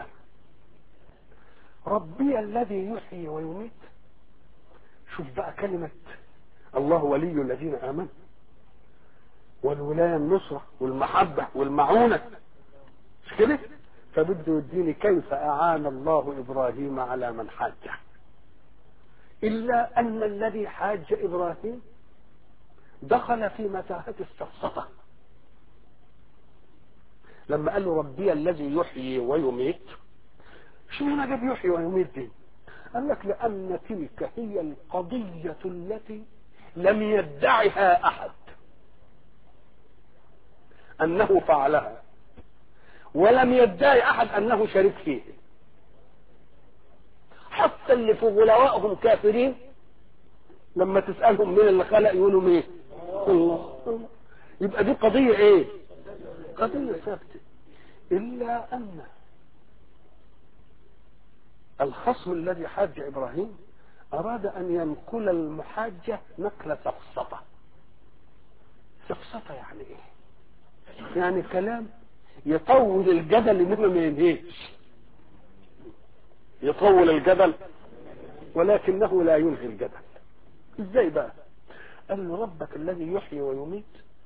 ربي الذي يحيي ويميت شوف بقى كلمة الله ولي الذين آمنوا والولاية النصرة والمحبة والمعونة مش كده فبده يديني كيف أعان الله إبراهيم على من حاجه إلا أن الذي حاج إبراهيم دخل في متاهة السفسطة لما قال له ربي الذي يحيي ويميت شو هنا جاب يحيي ويميت دي قال لك لأن تلك هي القضية التي لم يدعها أحد أنه فعلها ولم يدعي أحد أنه شريك فيه حتى اللي في غلوائهم كافرين لما تسألهم مين اللي خلق يقولوا مين الله يبقى دي قضية ايه قضية ثابتة إلا أن الخصم الذي حاج إبراهيم أراد أن ينقل المحاجة نقل سفسطة سفسطة يعني إيه؟ يعني كلام يطول الجدل إنما ما ينهيش يطول الجدل ولكنه لا ينهي الجدل ازاي بقى قال له ربك الذي يحيي ويميت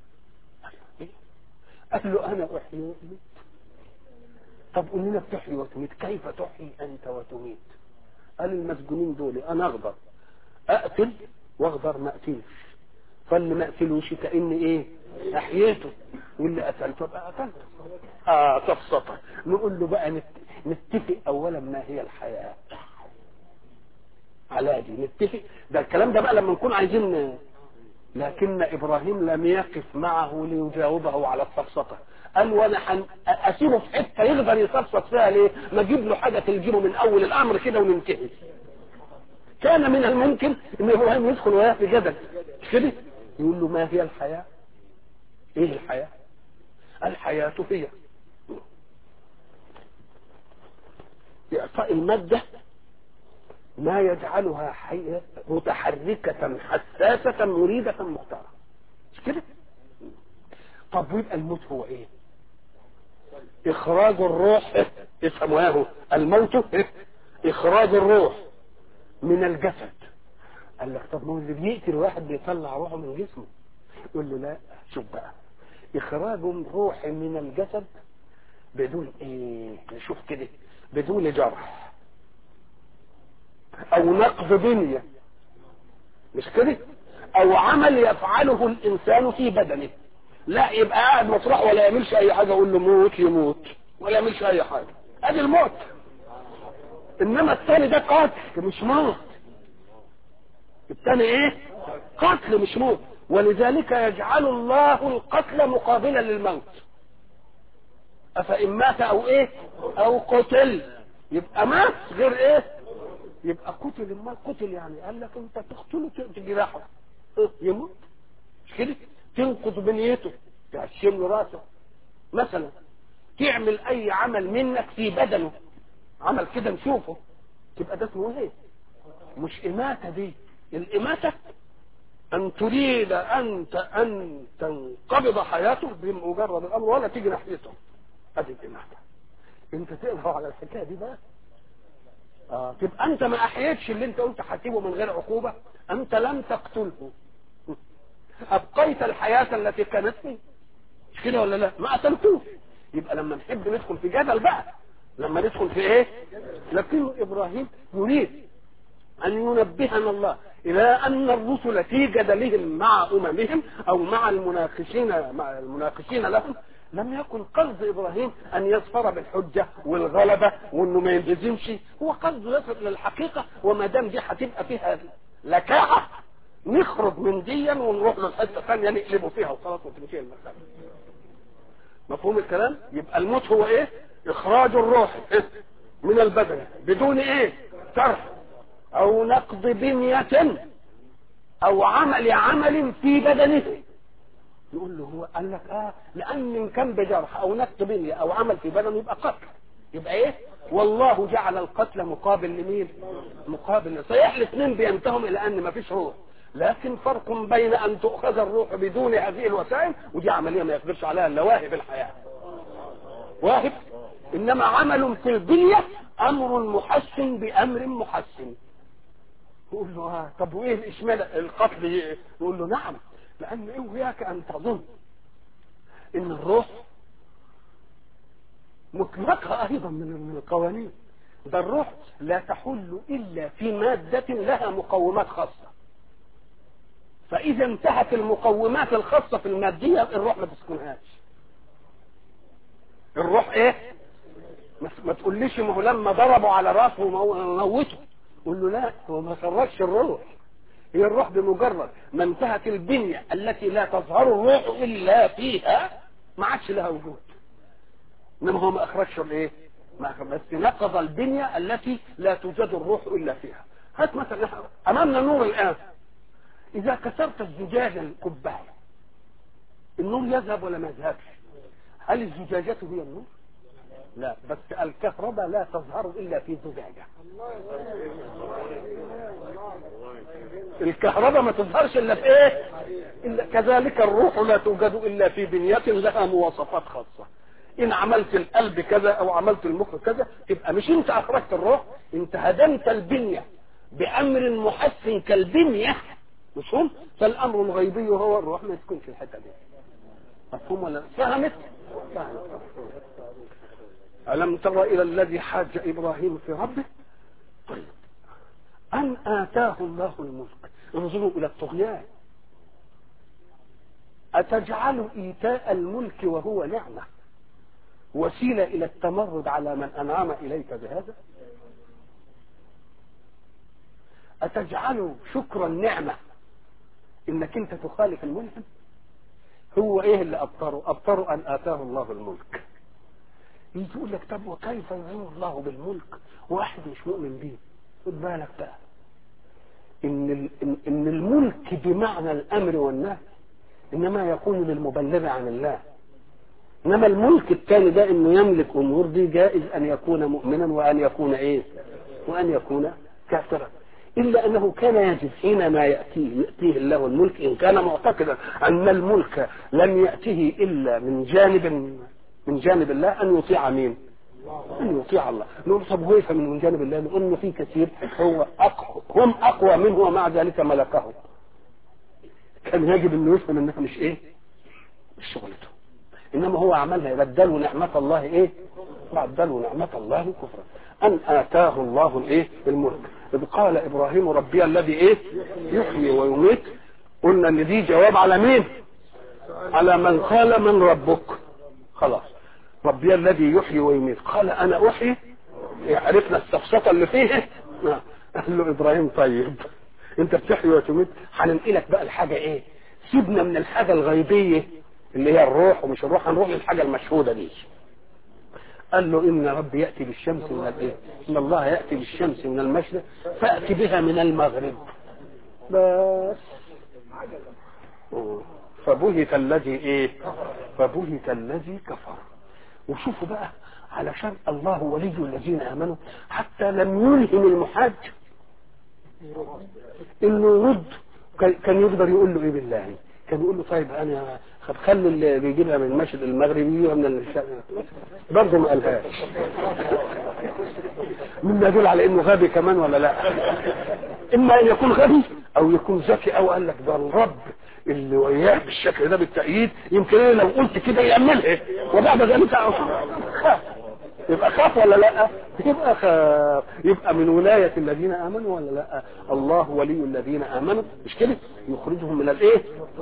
قال له انا احيي واميت طب قول لنا بتحيي وتميت كيف تحيي انت وتميت قال المسجونين دول انا اغدر اقتل واغدر ما اقتلش فاللي ما اقتلوش كاني ايه احييته واللي قتلته ابقى قتلته اه تفصطه نقول له بقى نتفق اولا ما هي الحياه على دي نتفق ده الكلام ده بقى لما نكون عايزين لكن ابراهيم لم يقف معه ليجاوبه على السفسطه قال وانا حن... اسيبه في حته يقدر يسفسط فيها ليه؟ ما اجيب له حاجه تلجمه من اول الامر كده وننتهي. كان من الممكن ان ابراهيم يدخل وياه في جدل مش كده؟ يقول له ما هي الحياه؟ ايه الحياه؟ الحياه هي إعطاء المادة ما يجعلها حية متحركة حساسة مريدة مختارة مش كده طب ويبقى الموت هو ايه اخراج الروح اسمه الموت اخراج الروح من الجسد قال لك طب ما هو اللي بيقتل واحد بيطلع روحه من جسمه يقول له لا شوف بقى اخراج الروح من الجسد بدون ايه نشوف كده بدون جرح او نقض بنية مش كده او عمل يفعله الانسان في بدنه لا يبقى قاعد مطرح ولا يعملش اي حاجه اقول له موت يموت ولا يعملش اي حاجه ادي الموت انما الثاني ده قتل مش موت الثاني ايه قتل مش موت ولذلك يجعل الله القتل مقابلا للموت افان مات او ايه او قتل يبقى مات غير ايه يبقى قتل ما قتل يعني قال لك انت تقتله تجرحه إيه؟ يموت مش كده تنقض بنيته تهشم له راسه مثلا تعمل اي عمل منك في بدنه عمل كده نشوفه تبقى ده اسمه ايه مش اماته دي الاماته ان تريد انت ان تنقبض حياته بمجرد الامر ولا تيجي ناحيته ادي الاماته انت تقدر على الحكايه دي بقى آه. تبقى انت ما احييتش اللي انت قلت هتسيبه من غير عقوبه انت لم تقتله ابقيت افنيت الحياه التي كانت فيه مش كده ولا لا ما قتلتوش يبقى لما نحب ندخل في جدل بقى لما ندخل في ايه لكن ابراهيم يريد ان ينبهنا الله الى ان الرسل في جدلهم مع اممهم او مع المناقشين مع المناقشين لهم لم يكن قصد ابراهيم ان يظفر بالحجه والغلبه وانه ما ينهزمش هو قصده يصل للحقيقه وما دام دي هتبقى فيها لكاعه نخرج من ديا ونروح للحته الثانيه نقلبه فيها وخلاص وتنتهي المساله مفهوم الكلام يبقى الموت هو ايه اخراج الروح إيه؟ من البدن بدون ايه ترح او نقض بنية او عمل عمل في بدنه يقول له هو قال لك اه لان ان كان بجرح او نقض بنية او عمل في بدنه يبقى قتل يبقى ايه والله جعل القتل مقابل لمين مقابل صحيح الاثنين بينتهم الى ان ما فيش روح لكن فرق بين ان تؤخذ الروح بدون هذه الوسائل ودي عمليه ما يقدرش عليها الا واهب الحياه واهب انما عمل في البنيه امر محسن بامر محسن يقول له آه طب وايه اشمعنى القتل يقول له نعم لان اياك ان تظن ان الروح مطلقها ايضا من القوانين ده الروح لا تحل الا في ماده لها مقومات خاصه فاذا انتهت المقومات الخاصه في الماديه الروح ما تسكنهاش الروح ايه ما تقوليش ما هو لما ضربوا على راسه موته قول له لا هو ما خرجش الروح هي الروح بمجرد ما انتهت البنية التي لا تظهر الروح إلا فيها ما عادش لها وجود إنما هو ما أخرجش الإيه؟ ما أخرج بس نقض البنية التي لا توجد الروح إلا فيها هات مثلا أمامنا نور الآن إذا كسرت الزجاج القبعي النور يذهب ولا ما يذهبش هل الزجاجة هي النور؟ لا بس الكهرباء لا تظهر الا في زجاجه الكهرباء ما تظهرش الا في ايه إلا كذلك الروح لا توجد الا في بنية لها مواصفات خاصه ان عملت القلب كذا او عملت المخ كذا تبقى مش انت اخرجت الروح انت هدمت البنيه بامر محسن كالبنيه مفهوم فالامر الغيبي هو الروح ما تكونش في الحته دي مفهوم ولا فهمت فهمت ألم تر إلى الذي حاج إبراهيم في ربه طيب أن آتاه الله الملك انظروا إلى الطغيان أتجعل إيتاء الملك وهو نعمة وسيلة إلى التمرد على من أنعم إليك بهذا أتجعل شكر النعمة إنك أنت تخالف المنعم هو إيه اللي أبطره أبطره أن آتاه الله الملك يجي يقول لك طب وكيف يعين الله بالملك واحد مش مؤمن بيه خد بالك بقى ان ال- ان إن الملك بمعنى الامر والنهي انما يكون للمبلغ عن الله انما الملك الثاني ده انه يملك امور دي جائز ان يكون مؤمنا وان يكون ايه وان يكون كافرا الا انه كان يجب حينما ياتيه ياتيه الله الملك ان كان معتقدا ان الملك لم ياته الا من جانب من جانب الله ان يطيع مين؟ ان يطيع الله نقول طب هو يفهم من جانب الله نقول انه في كثير هو أقوى هم اقوى منه ومع ذلك ملكه كان يجب انه يفهم انها مش ايه؟ مش شغلته انما هو عملها بدلوا نعمة الله ايه؟ بدلوا نعمة الله كفرا ان اتاه الله الايه؟ الملك اذ قال ابراهيم ربي الذي ايه؟ يحيي ويميت قلنا ان دي جواب على مين؟ على من قال من ربك خلاص ربي الذي يحيي ويميت قال انا احيي عرفنا السفسطه اللي فيه نعم. قال له ابراهيم طيب انت بتحيي وتميت هننقلك بقى الحاجه ايه سيبنا من الحاجه الغيبيه اللي هي الروح ومش الروح هنروح للحاجه المشهوده دي قال له ان ربي ياتي بالشمس من الايه ان الله ياتي بالشمس من المشرق فاتي بها من المغرب بس فبهت الذي ايه فبهت الذي كفر وشوفوا بقى علشان الله ولي الذين امنوا حتى لم يلهم المحاج انه يرد كان- كان يقدر يقول له ايه بالله كان يقول له طيب انا طب خلي اللي بيجيبها من المشرق المغربي يجيبها من الشرق برضه ما قالهاش مما يدل على انه غبي كمان ولا لا اما ان يكون غبي او يكون ذكي او قال لك ده الرب اللي وياه بالشكل ده بالتأييد يمكن انا لو قلت كده يعملها وبعد ذلك خاف يبقى خاف ولا لا يبقى خاف يبقى من ولاية الذين آمنوا ولا لا الله ولي الذين آمنوا مش كده يخرجهم من الايه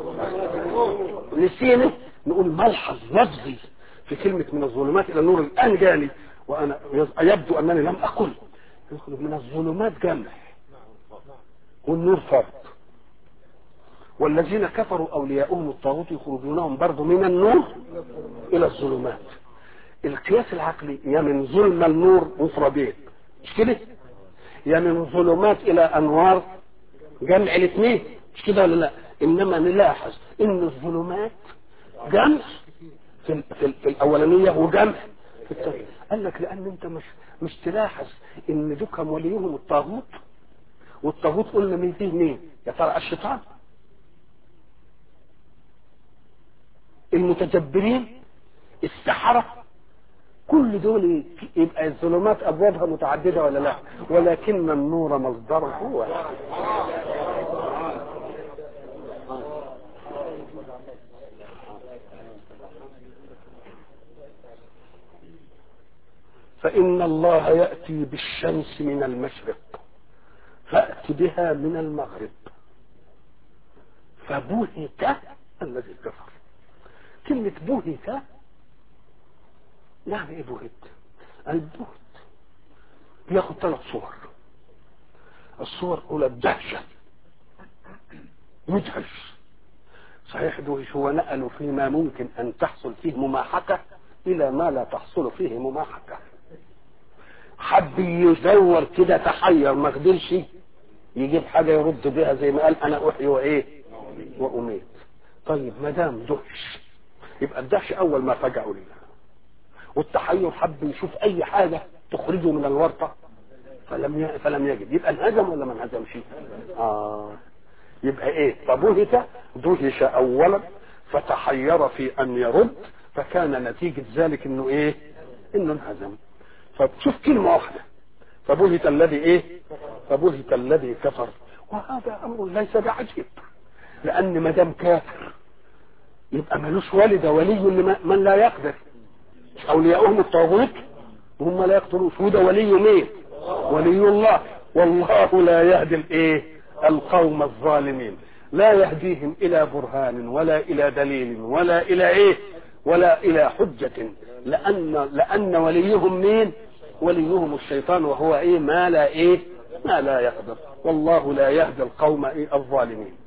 نسينا نقول ملحظ لفظي في كلمة من الظلمات إلى النور الآن جاني وأنا يبدو أنني لم أقل يخرج من الظلمات جمع والنور فرد والذين كفروا أولياؤهم الطاغوت يخرجونهم برضه من النور إلى الظلمات القياس العقلي يا من ظلم النور مفردين مش كده يا من ظلمات إلى أنوار جمع الاثنين مش كده ولا لا إنما نلاحظ إن الظلمات جمع في, ال- في, ال- في الأولانية وجمع في الثانية قال لك لأن أنت مش مش تلاحظ إن دوكم وليهم الطاغوت والطاغوت قلنا من فيه مين؟ يا ترى الشيطان المتجبرين السحرة كل دول يبقى الظلمات أبوابها متعددة ولا لا ولكن النور مصدره واحد فإن الله يأتي بالشمس من المشرق فأت بها من المغرب فبهت الذي كفر كلمة بهت يعني ايه بهت البهت بياخد ثلاث صور الصور الاولى الدهشة يدهش صحيح دهش هو نقلوا فيما ممكن ان تحصل فيه مماحكة الى ما لا تحصل فيه مماحكة حب يزور كده تحير ما قدرش يجيب حاجة يرد بها زي ما قال انا احيي وايه واميت طيب ما دام دهش يبقى الدهش اول ما فجأوا لنا والتحير حب يشوف اي حاجة تخرجه من الورطة فلم ي... فلم يجد يبقى انهزم ولا ما انهزمش اه يبقى ايه فبهت دهش اولا فتحير في ان يرد فكان نتيجة ذلك انه ايه انه انهزم فشوف كلمة واحدة فبهت الذي ايه فبهت الذي كفر وهذا امر ليس بعجيب لان ما دام كافر يبقى ملوش والد ولي لمن لا يقدر مش اولياؤهم الطاغوت وهم لا يقتلوش وده ولي مين ولي الله والله لا يهدي الايه القوم الظالمين لا يهديهم الى برهان ولا الى دليل ولا الى ايه ولا الى حجة لان لان وليهم مين وليهم الشيطان وهو ايه ما لا ايه ما لا يقدر والله لا يهدي القوم إيه الظالمين